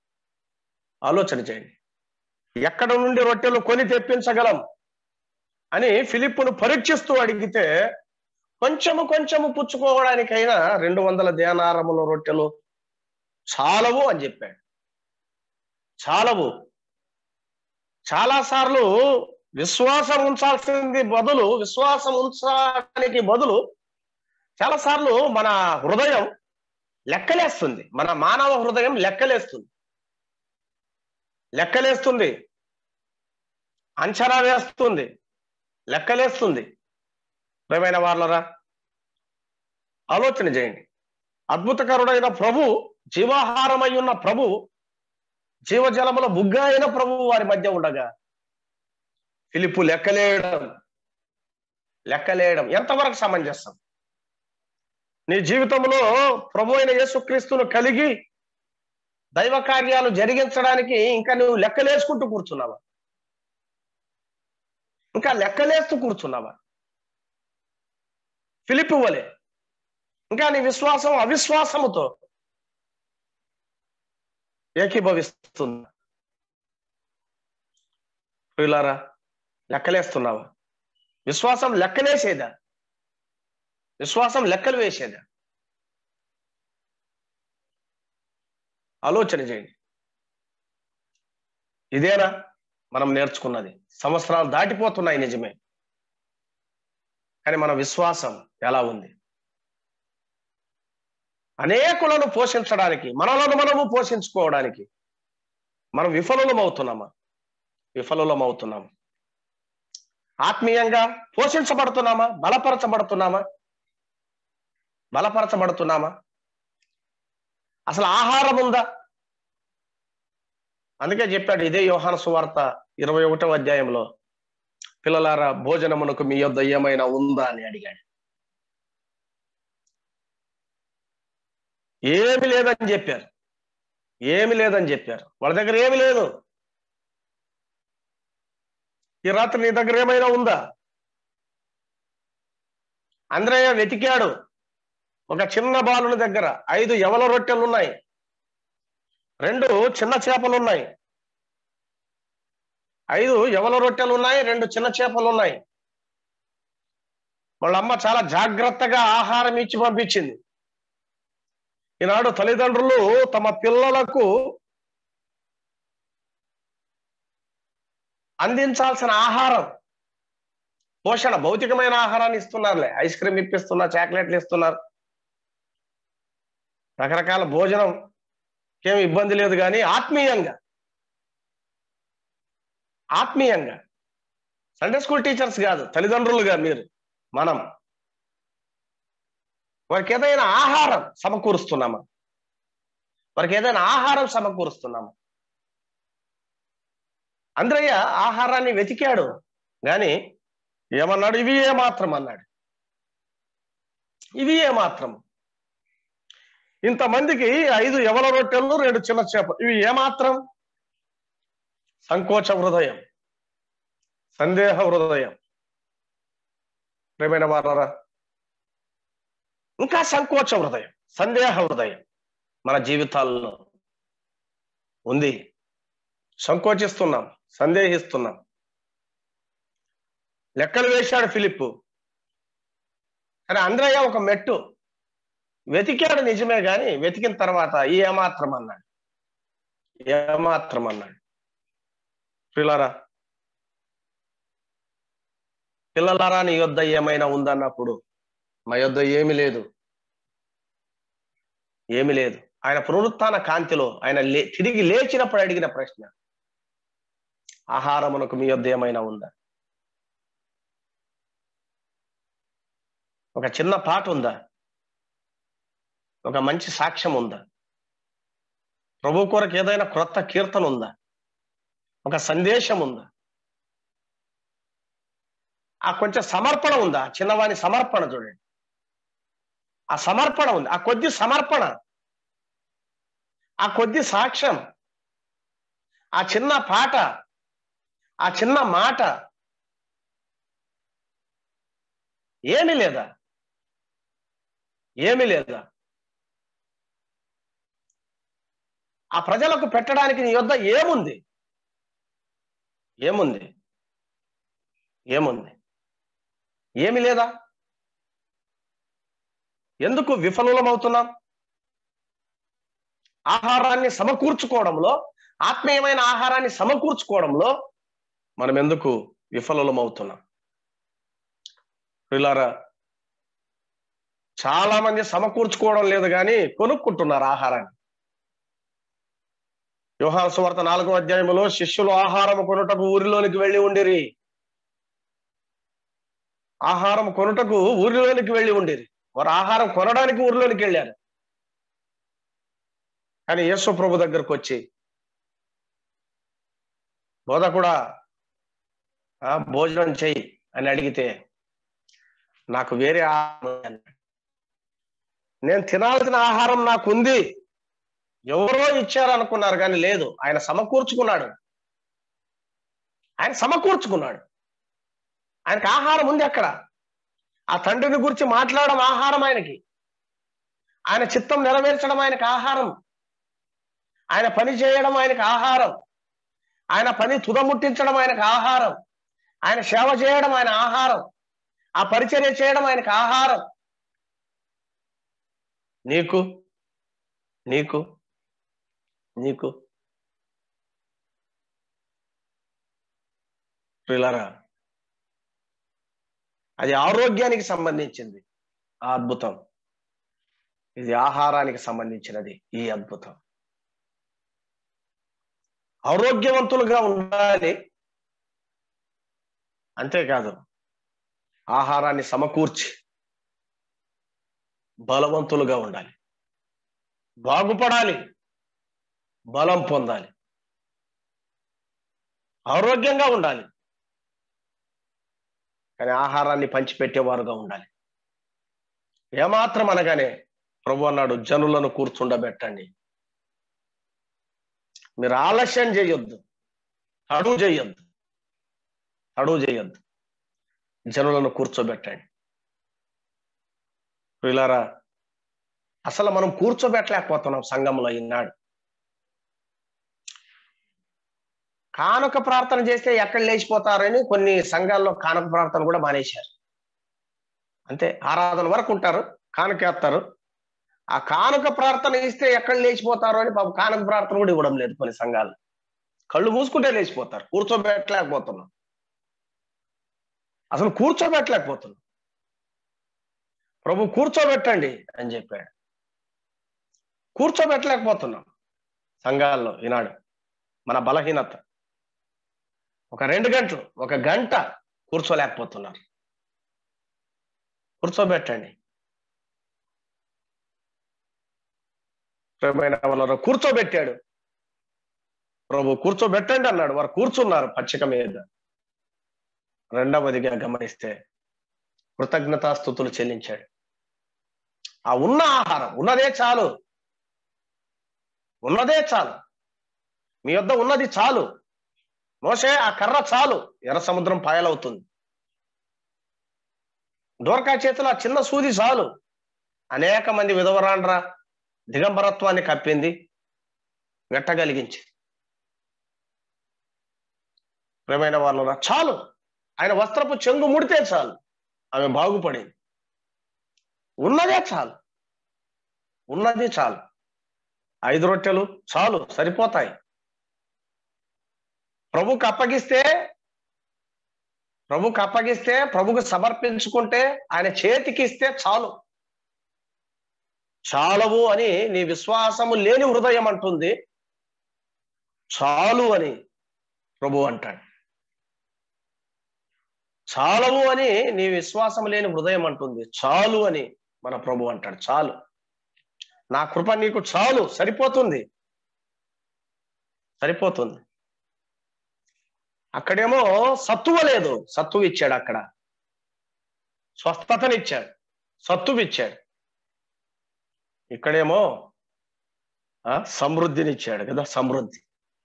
B: ఆలోచన చేయండి ఎక్కడ నుండి రొట్టెలు కొని తెప్పించగలం అని ఫిలిప్పును పరీక్షిస్తూ అడిగితే కొంచెము కొంచెము పుచ్చుకోవడానికైనా రెండు వందల ధ్యానారముల రొట్టెలు చాలవు అని చెప్పాడు చాలవు చాలాసార్లు విశ్వాసం ఉంచాల్సింది బదులు విశ్వాసం ఉంచడానికి బదులు చాలాసార్లు మన హృదయం లెక్కలేస్తుంది మన మానవ హృదయం లెక్కలేస్తుంది లెక్కలేస్తుంది అంచనా వేస్తుంది లెక్కలేస్తుంది ప్రేమైన వాళ్ళరా ఆలోచన చేయండి అద్భుతకరుడైన ప్రభు జీవాహారమై ఉన్న ప్రభు జీవజలముల బుగ్గ అయిన ప్రభు వారి మధ్య ఉండగా ఫిలిప్పు లెక్కలేయడం లెక్కలేయడం ఎంతవరకు సమంజసం నీ జీవితంలో ప్రభు అయిన యేసుక్రీస్తును కలిగి దైవ కార్యాలు జరిగించడానికి ఇంకా నువ్వు లెక్కలేసుకుంటూ కూర్చున్నావా ఇంకా లెక్కలేస్తూ కూర్చున్నావా ఫిలిప్ వలె ఇంకా నీ విశ్వాసం అవిశ్వాసముతో ఏకీభవిస్తుంది ప్రియులారా లెక్కలేస్తున్నావా విశ్వాసం లెక్కలేసేదా విశ్వాసం లెక్కలు వేసేదా ఆలోచన చేయండి ఇదేనా మనం నేర్చుకున్నది సంవత్సరాలు దాటిపోతున్నాయి నిజమే కానీ మన విశ్వాసం ఎలా ఉంది అనేకులను పోషించడానికి మనలను మనము పోషించుకోవడానికి మనం విఫలులం అవుతున్నామా విఫలులం అవుతున్నామా ఆత్మీయంగా పోషించబడుతున్నామా బలపరచబడుతున్నామా బలపరచబడుతున్నామా అసలు ఆహారం ఉందా అందుకే చెప్పాడు ఇదే యోహాను సువార్త ఇరవై ఒకటవ అధ్యాయంలో పిల్లలారా భోజనమునకు మీ యొద్ద ఏమైనా ఉందా అని అడిగాడు ఏమి లేదని చెప్పారు ఏమి లేదని చెప్పారు వాళ్ళ దగ్గర ఏమి లేదు ఈ రాత్రి నీ దగ్గర ఏమైనా ఉందా అంద్రయ్య వెతికాడు ఒక చిన్న బాలుని దగ్గర ఐదు ఎవల రొట్టెలు ఉన్నాయి రెండు చిన్న చేపలు ఉన్నాయి ఐదు ఎవల రొట్టెలు ఉన్నాయి రెండు చిన్న చేపలు ఉన్నాయి వాళ్ళ అమ్మ చాలా జాగ్రత్తగా ఆహారం ఇచ్చి పంపించింది ఈనాడు తల్లిదండ్రులు తమ పిల్లలకు అందించాల్సిన ఆహారం పోషణ భౌతికమైన ఆహారాన్ని ఇస్తున్నారులే ఐస్ క్రీమ్ ఇప్పిస్తున్నారు చాక్లెట్లు ఇస్తున్నారు రకరకాల భోజనం ఏమి ఇబ్బంది లేదు కానీ ఆత్మీయంగా ఆత్మీయంగా సండే స్కూల్ టీచర్స్ కాదు తల్లిదండ్రులుగా మీరు మనం వారికి ఏదైనా ఆహారం సమకూరుస్తున్నామా వారికి ఏదైనా ఆహారం సమకూరుస్తున్నామా అంద్రయ్య ఆహారాన్ని వెతికాడు గాని ఏమన్నాడు ఇవి ఏ మాత్రం అన్నాడు ఇవి ఏ మాత్రం ఇంతమందికి ఐదు ఎవల రొట్టెలు రెండు చిన్న చేపలు ఇవి ఏమాత్రం సంకోచ హృదయం సందేహ హృదయం ప్రేమైన వారారా ఇంకా సంకోచ హృదయం సందేహ హృదయం మన జీవితాల్లో ఉంది సంకోచిస్తున్నాం సందేహిస్తున్నాం లెక్కలు వేశాడు ఫిలిప్పు కానీ అంద్రయ్య ఒక మెట్టు వెతికాడు నిజమే గాని వెతికిన తర్వాత ఏమాత్రం అన్నాడు ఏమాత్రం అన్నాడు పిల్లరా పిల్లలారా నీ యొద్ద ఏమైనా ఉందన్నప్పుడు మా యొద్ద ఏమి లేదు ఏమి లేదు ఆయన పునరుత్న కాంతిలో ఆయన లే తిరిగి లేచినప్పుడు అడిగిన ప్రశ్న ఆహారమునకు మీ యొద్ద ఏమైనా ఉందా ఒక చిన్న పాట ఉందా ఒక మంచి సాక్ష్యం ఉందా ప్రభు కొరకు ఏదైనా క్రొత్త కీర్తన ఉందా ఒక సందేశం ఉందా ఆ కొంచెం సమర్పణ ఉందా చిన్నవాని సమర్పణ చూడండి ఆ సమర్పణ ఉంది ఆ కొద్ది సమర్పణ ఆ కొద్ది సాక్ష్యం ఆ చిన్న పాట ఆ చిన్న మాట ఏమి లేదా ఏమి లేదా ఆ ప్రజలకు పెట్టడానికి నీ యొద్ద ఏముంది ఏముంది ఏముంది ఏమి లేదా ఎందుకు విఫలమవుతున్నాం ఆహారాన్ని సమకూర్చుకోవడంలో ఆత్మీయమైన ఆహారాన్ని సమకూర్చుకోవడంలో మనం ఎందుకు విఫలమవుతున్నాం పిల్లారా చాలా మంది సమకూర్చుకోవడం లేదు కానీ కొనుక్కుంటున్నారు ఆహారాన్ని యోహాను సువార్త నాలుగో అధ్యాయంలో శిష్యులు ఆహారం కొనుటకు ఊరిలోనికి వెళ్ళి ఉండిరి ఆహారం కొనుటకు ఊరిలోనికి వెళ్ళి ఉండిరి వారు ఆహారం కొనడానికి ఊరిలోనికి వెళ్ళారు కానీ యేసు ప్రభు దగ్గరకు వచ్చి బోధ కూడా భోజనం చెయ్యి అని అడిగితే నాకు వేరే ఆహారం ఉంది" అన్నాడు. నేను తినాల్సిన ఆహారం నాకు ఉంది ఎవరో ఇచ్చారు అనుకున్నారు కానీ లేదు ఆయన సమకూర్చుకున్నాడు ఆయన సమకూర్చుకున్నాడు ఆయనకు ఆహారం ఉంది అక్కడ ఆ తండ్రిని గురించి మాట్లాడడం ఆహారం ఆయనకి ఆయన చిత్తం నెరవేర్చడం ఆయనకు ఆహారం ఆయన పని చేయడం ఆయనకు ఆహారం ఆయన పని తుదముట్టించడం ఆయనకు ఆహారం ఆయన సేవ చేయడం ఆయన ఆహారం ఆ పరిచర్య చేయడం ఆయనకు ఆహారం నీకు నీకు నీకు ప్రిలరా అది ఆరోగ్యానికి సంబంధించింది ఆ అద్భుతం ఇది ఆహారానికి సంబంధించినది ఈ అద్భుతం ఆరోగ్యవంతులుగా ఉండాలి అంతేకాదు ఆహారాన్ని సమకూర్చి బలవంతులుగా ఉండాలి బాగుపడాలి బలం పొందాలి ఆరోగ్యంగా ఉండాలి కానీ ఆహారాన్ని పంచిపెట్టేవారుగా ఉండాలి ఏమాత్రం అనగానే ప్రభు అన్నాడు జనులను కూర్చుండబెట్టండి మీరు ఆలస్యం చేయొద్దు అడుగు చేయొద్దు అడుగు చేయొద్దు జనులను కూర్చోబెట్టండి వీళ్ళారా అసలు మనం కూర్చోబెట్టలేకపోతున్నాం సంఘంలో ఈనాడు కానుక ప్రార్థన చేస్తే ఎక్కడ లేచిపోతారని కొన్ని సంఘాల్లో కానుక ప్రార్థన కూడా మానేశారు అంతే ఆరాధన వరకు ఉంటారు కానుకేస్తారు ఆ కానుక ప్రార్థన ఇస్తే ఎక్కడ లేచిపోతారు అని పాపం కానుక ప్రార్థన కూడా ఇవ్వడం లేదు కొన్ని సంఘాలు కళ్ళు మూసుకుంటే లేచిపోతారు కూర్చోబెట్టలేకపోతున్నాం అసలు కూర్చోబెట్టలేకపోతున్నాం ప్రభు కూర్చోబెట్టండి అని చెప్పాడు కూర్చోబెట్టలేకపోతున్నాం సంఘాల్లో ఈనాడు మన బలహీనత ఒక రెండు గంటలు ఒక గంట కూర్చోలేకపోతున్నారు కూర్చోబెట్టండి ప్రియమైన వాళ్ళను కూర్చోబెట్టాడు ప్రభు కూర్చోబెట్టండి అన్నాడు వారు కూర్చున్నారు పచ్చిక మీద రెండవదిగా గమనిస్తే కృతజ్ఞతాస్థుతులు చెల్లించాడు ఆ ఉన్న ఆహారం ఉన్నదే చాలు ఉన్నదే చాలు మీ వద్ద ఉన్నది చాలు మోసే ఆ కర్ర చాలు ఎర్ర సముద్రం పాయలవుతుంది డోర్కా చేతిలో ఆ చిన్న సూది చాలు అనేక మంది విధవరాండ్ర దిగంబరత్వాన్ని కప్పింది వెట్టగలిగించి ప్రేమైన వాళ్ళు చాలు ఆయన వస్త్రపు చెంగు ముడితే చాలు ఆమె బాగుపడింది ఉన్నదే చాలు ఉన్నది చాలు ఐదు రొట్టెలు చాలు సరిపోతాయి ప్రభుకు అప్పగిస్తే ప్రభుకు అప్పగిస్తే ప్రభుకు సమర్పించుకుంటే ఆయన చేతికి ఇస్తే చాలు చాలవు అని నీ విశ్వాసము లేని హృదయం అంటుంది చాలు అని ప్రభు అంటాడు చాలవు అని నీ విశ్వాసం లేని హృదయం అంటుంది చాలు అని మన ప్రభు అంటాడు చాలు నా కృప నీకు చాలు సరిపోతుంది సరిపోతుంది అక్కడేమో సత్తువ లేదు సత్తువ ఇచ్చాడు అక్కడ స్వస్థతనిచ్చాడు సత్తువ ఇచ్చాడు ఇక్కడేమో ఆ సమృద్ధినిచ్చాడు కదా సమృద్ధి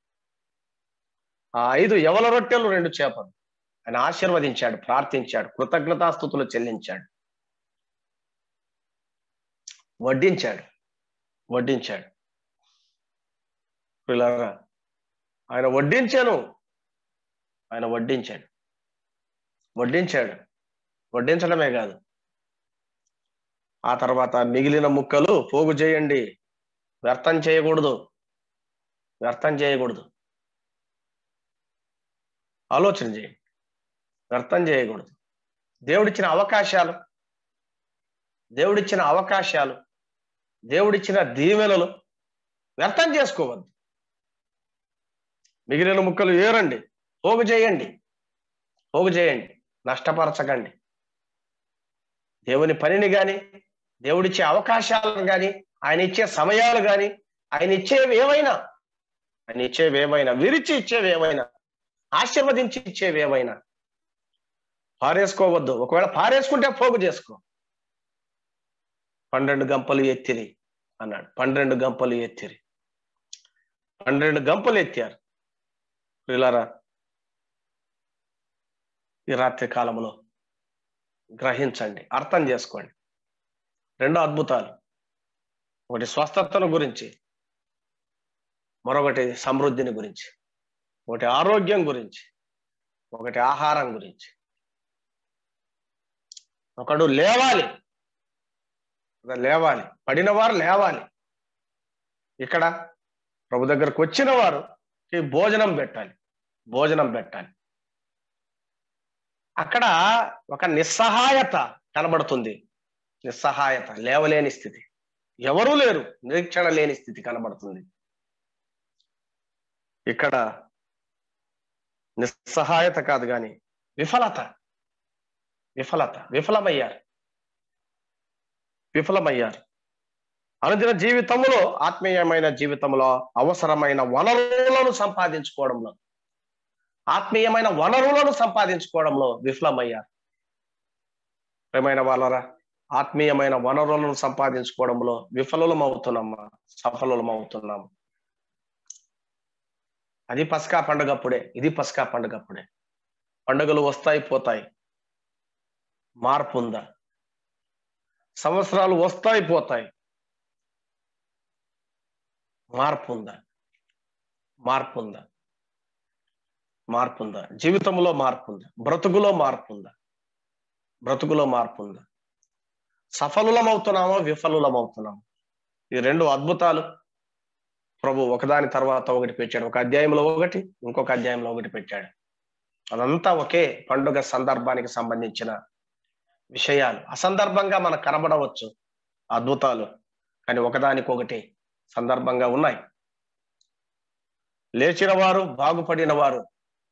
B: ఆ ఐదు ఎవల రొట్టెలు రెండు చేపలు ఆయన ఆశీర్వదించాడు ప్రార్థించాడు కృతజ్ఞతాస్థుతులు చెల్లించాడు వడ్డించాడు వడ్డించాడు పిల్లరా ఆయన వడ్డించాను ఆయన వడ్డించాడు వడ్డించాడు వడ్డించడమే కాదు ఆ తర్వాత మిగిలిన ముక్కలు పోగు చేయండి వ్యర్థం చేయకూడదు వ్యర్థం చేయకూడదు ఆలోచన చేయండి వ్యర్థం చేయకూడదు దేవుడిచ్చిన అవకాశాలు దేవుడిచ్చిన అవకాశాలు దేవుడిచ్చిన దీవెనలు వ్యర్థం చేసుకోవద్దు మిగిలిన ముక్కలు ఏరండి పోగు చేయండి పోగు చేయండి నష్టపరచకండి దేవుని పనిని గాని దేవుడిచ్చే అవకాశాలను గాని ఆయన ఇచ్చే సమయాలు గాని ఆయన ఇచ్చేవి ఏవైనా ఆయన ఇచ్చేవి ఏవైనా విరిచి ఇచ్చేవి ఏవైనా ఆశీర్వదించి ఇచ్చేవి ఏవైనా పారేసుకోవద్దు ఒకవేళ పారేసుకుంటే పోగు చేసుకో పన్నెండు గంపలు ఎత్తిరి అన్నాడు పన్నెండు గంపలు ఎత్తిరి పన్నెండు గంపలు ఎత్తారు పిల్లరా ఈ రాత్రి కాలంలో గ్రహించండి అర్థం చేసుకోండి రెండు అద్భుతాలు ఒకటి స్వస్థతను గురించి మరొకటి సమృద్ధిని గురించి ఒకటి ఆరోగ్యం గురించి ఒకటి ఆహారం గురించి ఒకడు లేవాలి ఒక లేవాలి పడిన వారు లేవాలి ఇక్కడ ప్రభు దగ్గరకు వచ్చిన వారు భోజనం పెట్టాలి భోజనం పెట్టాలి అక్కడ ఒక నిస్సహాయత కనబడుతుంది నిస్సహాయత లేవలేని స్థితి ఎవరూ లేరు నిరీక్షణ లేని స్థితి కనబడుతుంది ఇక్కడ నిస్సహాయత కాదు కానీ విఫలత విఫలత విఫలమయ్యారు విఫలమయ్యారు అనుదిన జీవితంలో ఆత్మీయమైన జీవితంలో అవసరమైన వనరులను సంపాదించుకోవడంలో ఆత్మీయమైన వనరులను సంపాదించుకోవడంలో విఫలమయ్యారు ప్రేమైన వాళ్ళరా ఆత్మీయమైన వనరులను సంపాదించుకోవడంలో విఫలం అవుతున్నామా సఫలం అవుతున్నాము అది పసకా పండుగప్పుడే ఇది పసకా పండుగప్పుడే పండుగలు వస్తాయి పోతాయి మార్పు ఉందా సంవత్సరాలు వస్తాయి పోతాయి మార్పు ఉందా మార్పు ఉందా మార్పు ఉందా జీవితంలో మార్పు ఉందా బ్రతుకులో మార్పు ఉందా బ్రతుకులో మార్పు ఉందా సఫలులం అవుతున్నామో విఫలులం అవుతున్నామో ఈ రెండు అద్భుతాలు ప్రభు ఒకదాని తర్వాత ఒకటి పెట్టాడు ఒక అధ్యాయంలో ఒకటి ఇంకొక అధ్యాయంలో ఒకటి పెట్టాడు అదంతా ఒకే పండుగ సందర్భానికి సంబంధించిన విషయాలు అసందర్భంగా మనకు కనబడవచ్చు అద్భుతాలు కానీ ఒకదానికొకటి సందర్భంగా ఉన్నాయి లేచిన వారు బాగుపడిన వారు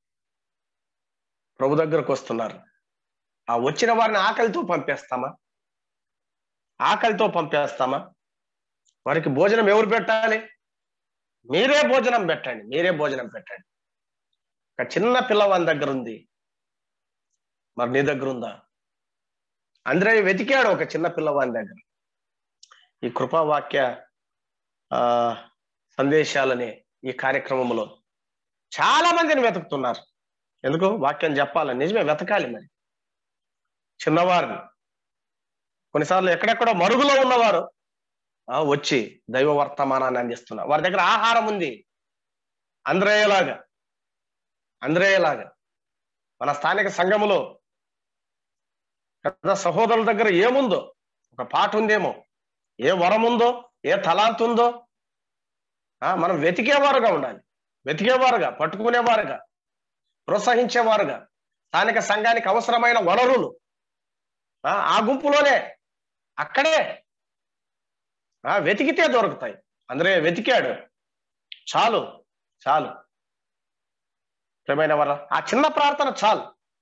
B: ప్రభు దగ్గరకు వస్తున్నారు ఆ వచ్చిన వారిని ఆకలితో పంపేస్తామా ఆకలితో పంపేస్తామా వారికి భోజనం ఎవరు పెట్టాలి మీరే భోజనం పెట్టండి మీరే భోజనం పెట్టండి ఒక చిన్న పిల్లవాని దగ్గర ఉంది మరి నీ దగ్గర ఉందా అందరే వెతికాడు ఒక చిన్న పిల్లవాని దగ్గర ఈ కృపావాక్య ఆ సందేశాలనే ఈ కార్యక్రమంలో చాలా మందిని వెతుకుతున్నారు ఎందుకు వాక్యం చెప్పాలని నిజమే వెతకాలి మరి చిన్నవారిని కొన్నిసార్లు ఎక్కడెక్కడో మరుగులో ఉన్నవారు వచ్చి దైవ వర్తమానాన్ని అందిస్తున్నారు వారి దగ్గర ఆహారం ఉంది అంద్రేయలాగా అంద్రేయలాగా మన స్థానిక సంఘములో పెద్ద సహోదరుల దగ్గర ఏముందో ఒక పాట ఉందేమో ఏ వరం ఉందో ఏ తలాంత్ ఉందో మనం వెతికేవారుగా ఉండాలి వెతికేవారుగా పట్టుకునేవారుగా ప్రోత్సహించేవారుగా స్థానిక సంఘానికి అవసరమైన వనరులు ఆ గుంపులోనే అక్కడే వెతికితే దొరుకుతాయి అందరే వెతికాడు చాలు చాలు ప్రేమైన వర ఆ చిన్న ప్రార్థన చాలు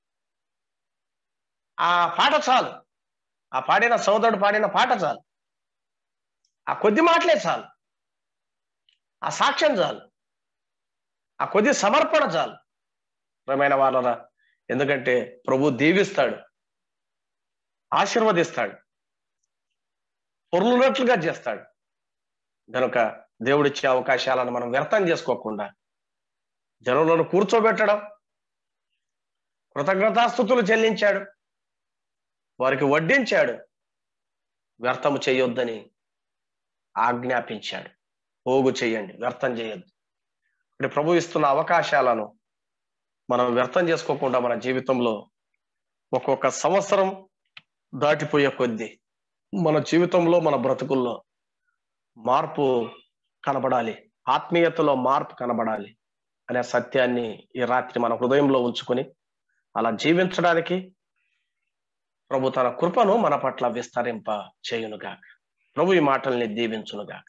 B: ఆ పాట చాలు ఆ పాడిన సోదరుడు పాడిన పాట చాలు ఆ కొద్ది మాటలే చాలు ఆ సాక్ష్యం చాలు ఆ కొద్ది సమర్పణ చాలు ప్రేమైన వాళ్ళరా ఎందుకంటే ప్రభు దీవిస్తాడు ఆశీర్వదిస్తాడు పొర్లునట్లుగా చేస్తాడు కనుక దేవుడిచ్చే అవకాశాలను మనం వ్యర్థం చేసుకోకుండా జనంలో కూర్చోబెట్టడం కృతజ్ఞతాస్థుతులు చెల్లించాడు వారికి వడ్డించాడు వ్యర్థము చేయొద్దని ఆజ్ఞాపించాడు పోగు చేయండి వ్యర్థం చేయొద్దు అంటే ప్రభు ఇస్తున్న అవకాశాలను మనం వ్యర్థం చేసుకోకుండా మన జీవితంలో ఒక్కొక్క సంవత్సరం దాటిపోయే కొద్దీ మన జీవితంలో మన బ్రతుకుల్లో మార్పు కనబడాలి ఆత్మీయతలో మార్పు కనబడాలి అనే సత్యాన్ని ఈ రాత్రి మన హృదయంలో ఉంచుకొని అలా జీవించడానికి ప్రభు తన కృపను మన పట్ల విస్తరింప చేయునుగాక ప్రభు ఈ మాటల్ని దీవించునుగాక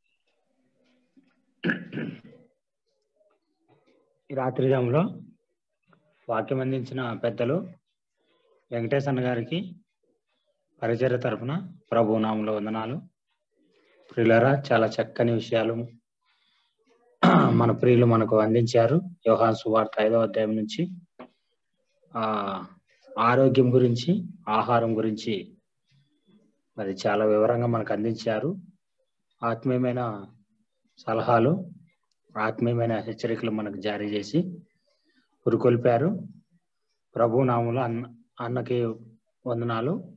A: ఈ రాత్రి జాములో వాక్యం అందించిన పెద్దలు వెంకటేశ్ అన్న గారికి పరిచయ తరఫున ప్రభు నామంలో వందనాలు ప్రియులరా చాలా చక్కని విషయాలు మన ప్రియులు మనకు అందించారు యోహాన్ సువార్త ఐదవ అధ్యాయం నుంచి ఆ ఆరోగ్యం గురించి ఆహారం గురించి మరి చాలా వివరంగా మనకు అందించారు ఆత్మీయమైన సలహాలు ఆత్మీయమైన హెచ్చరికలు మనకు జారీ చేసి ఉరుకొల్పారు ప్రభు నాములు అన్న అన్నకి వందనాలు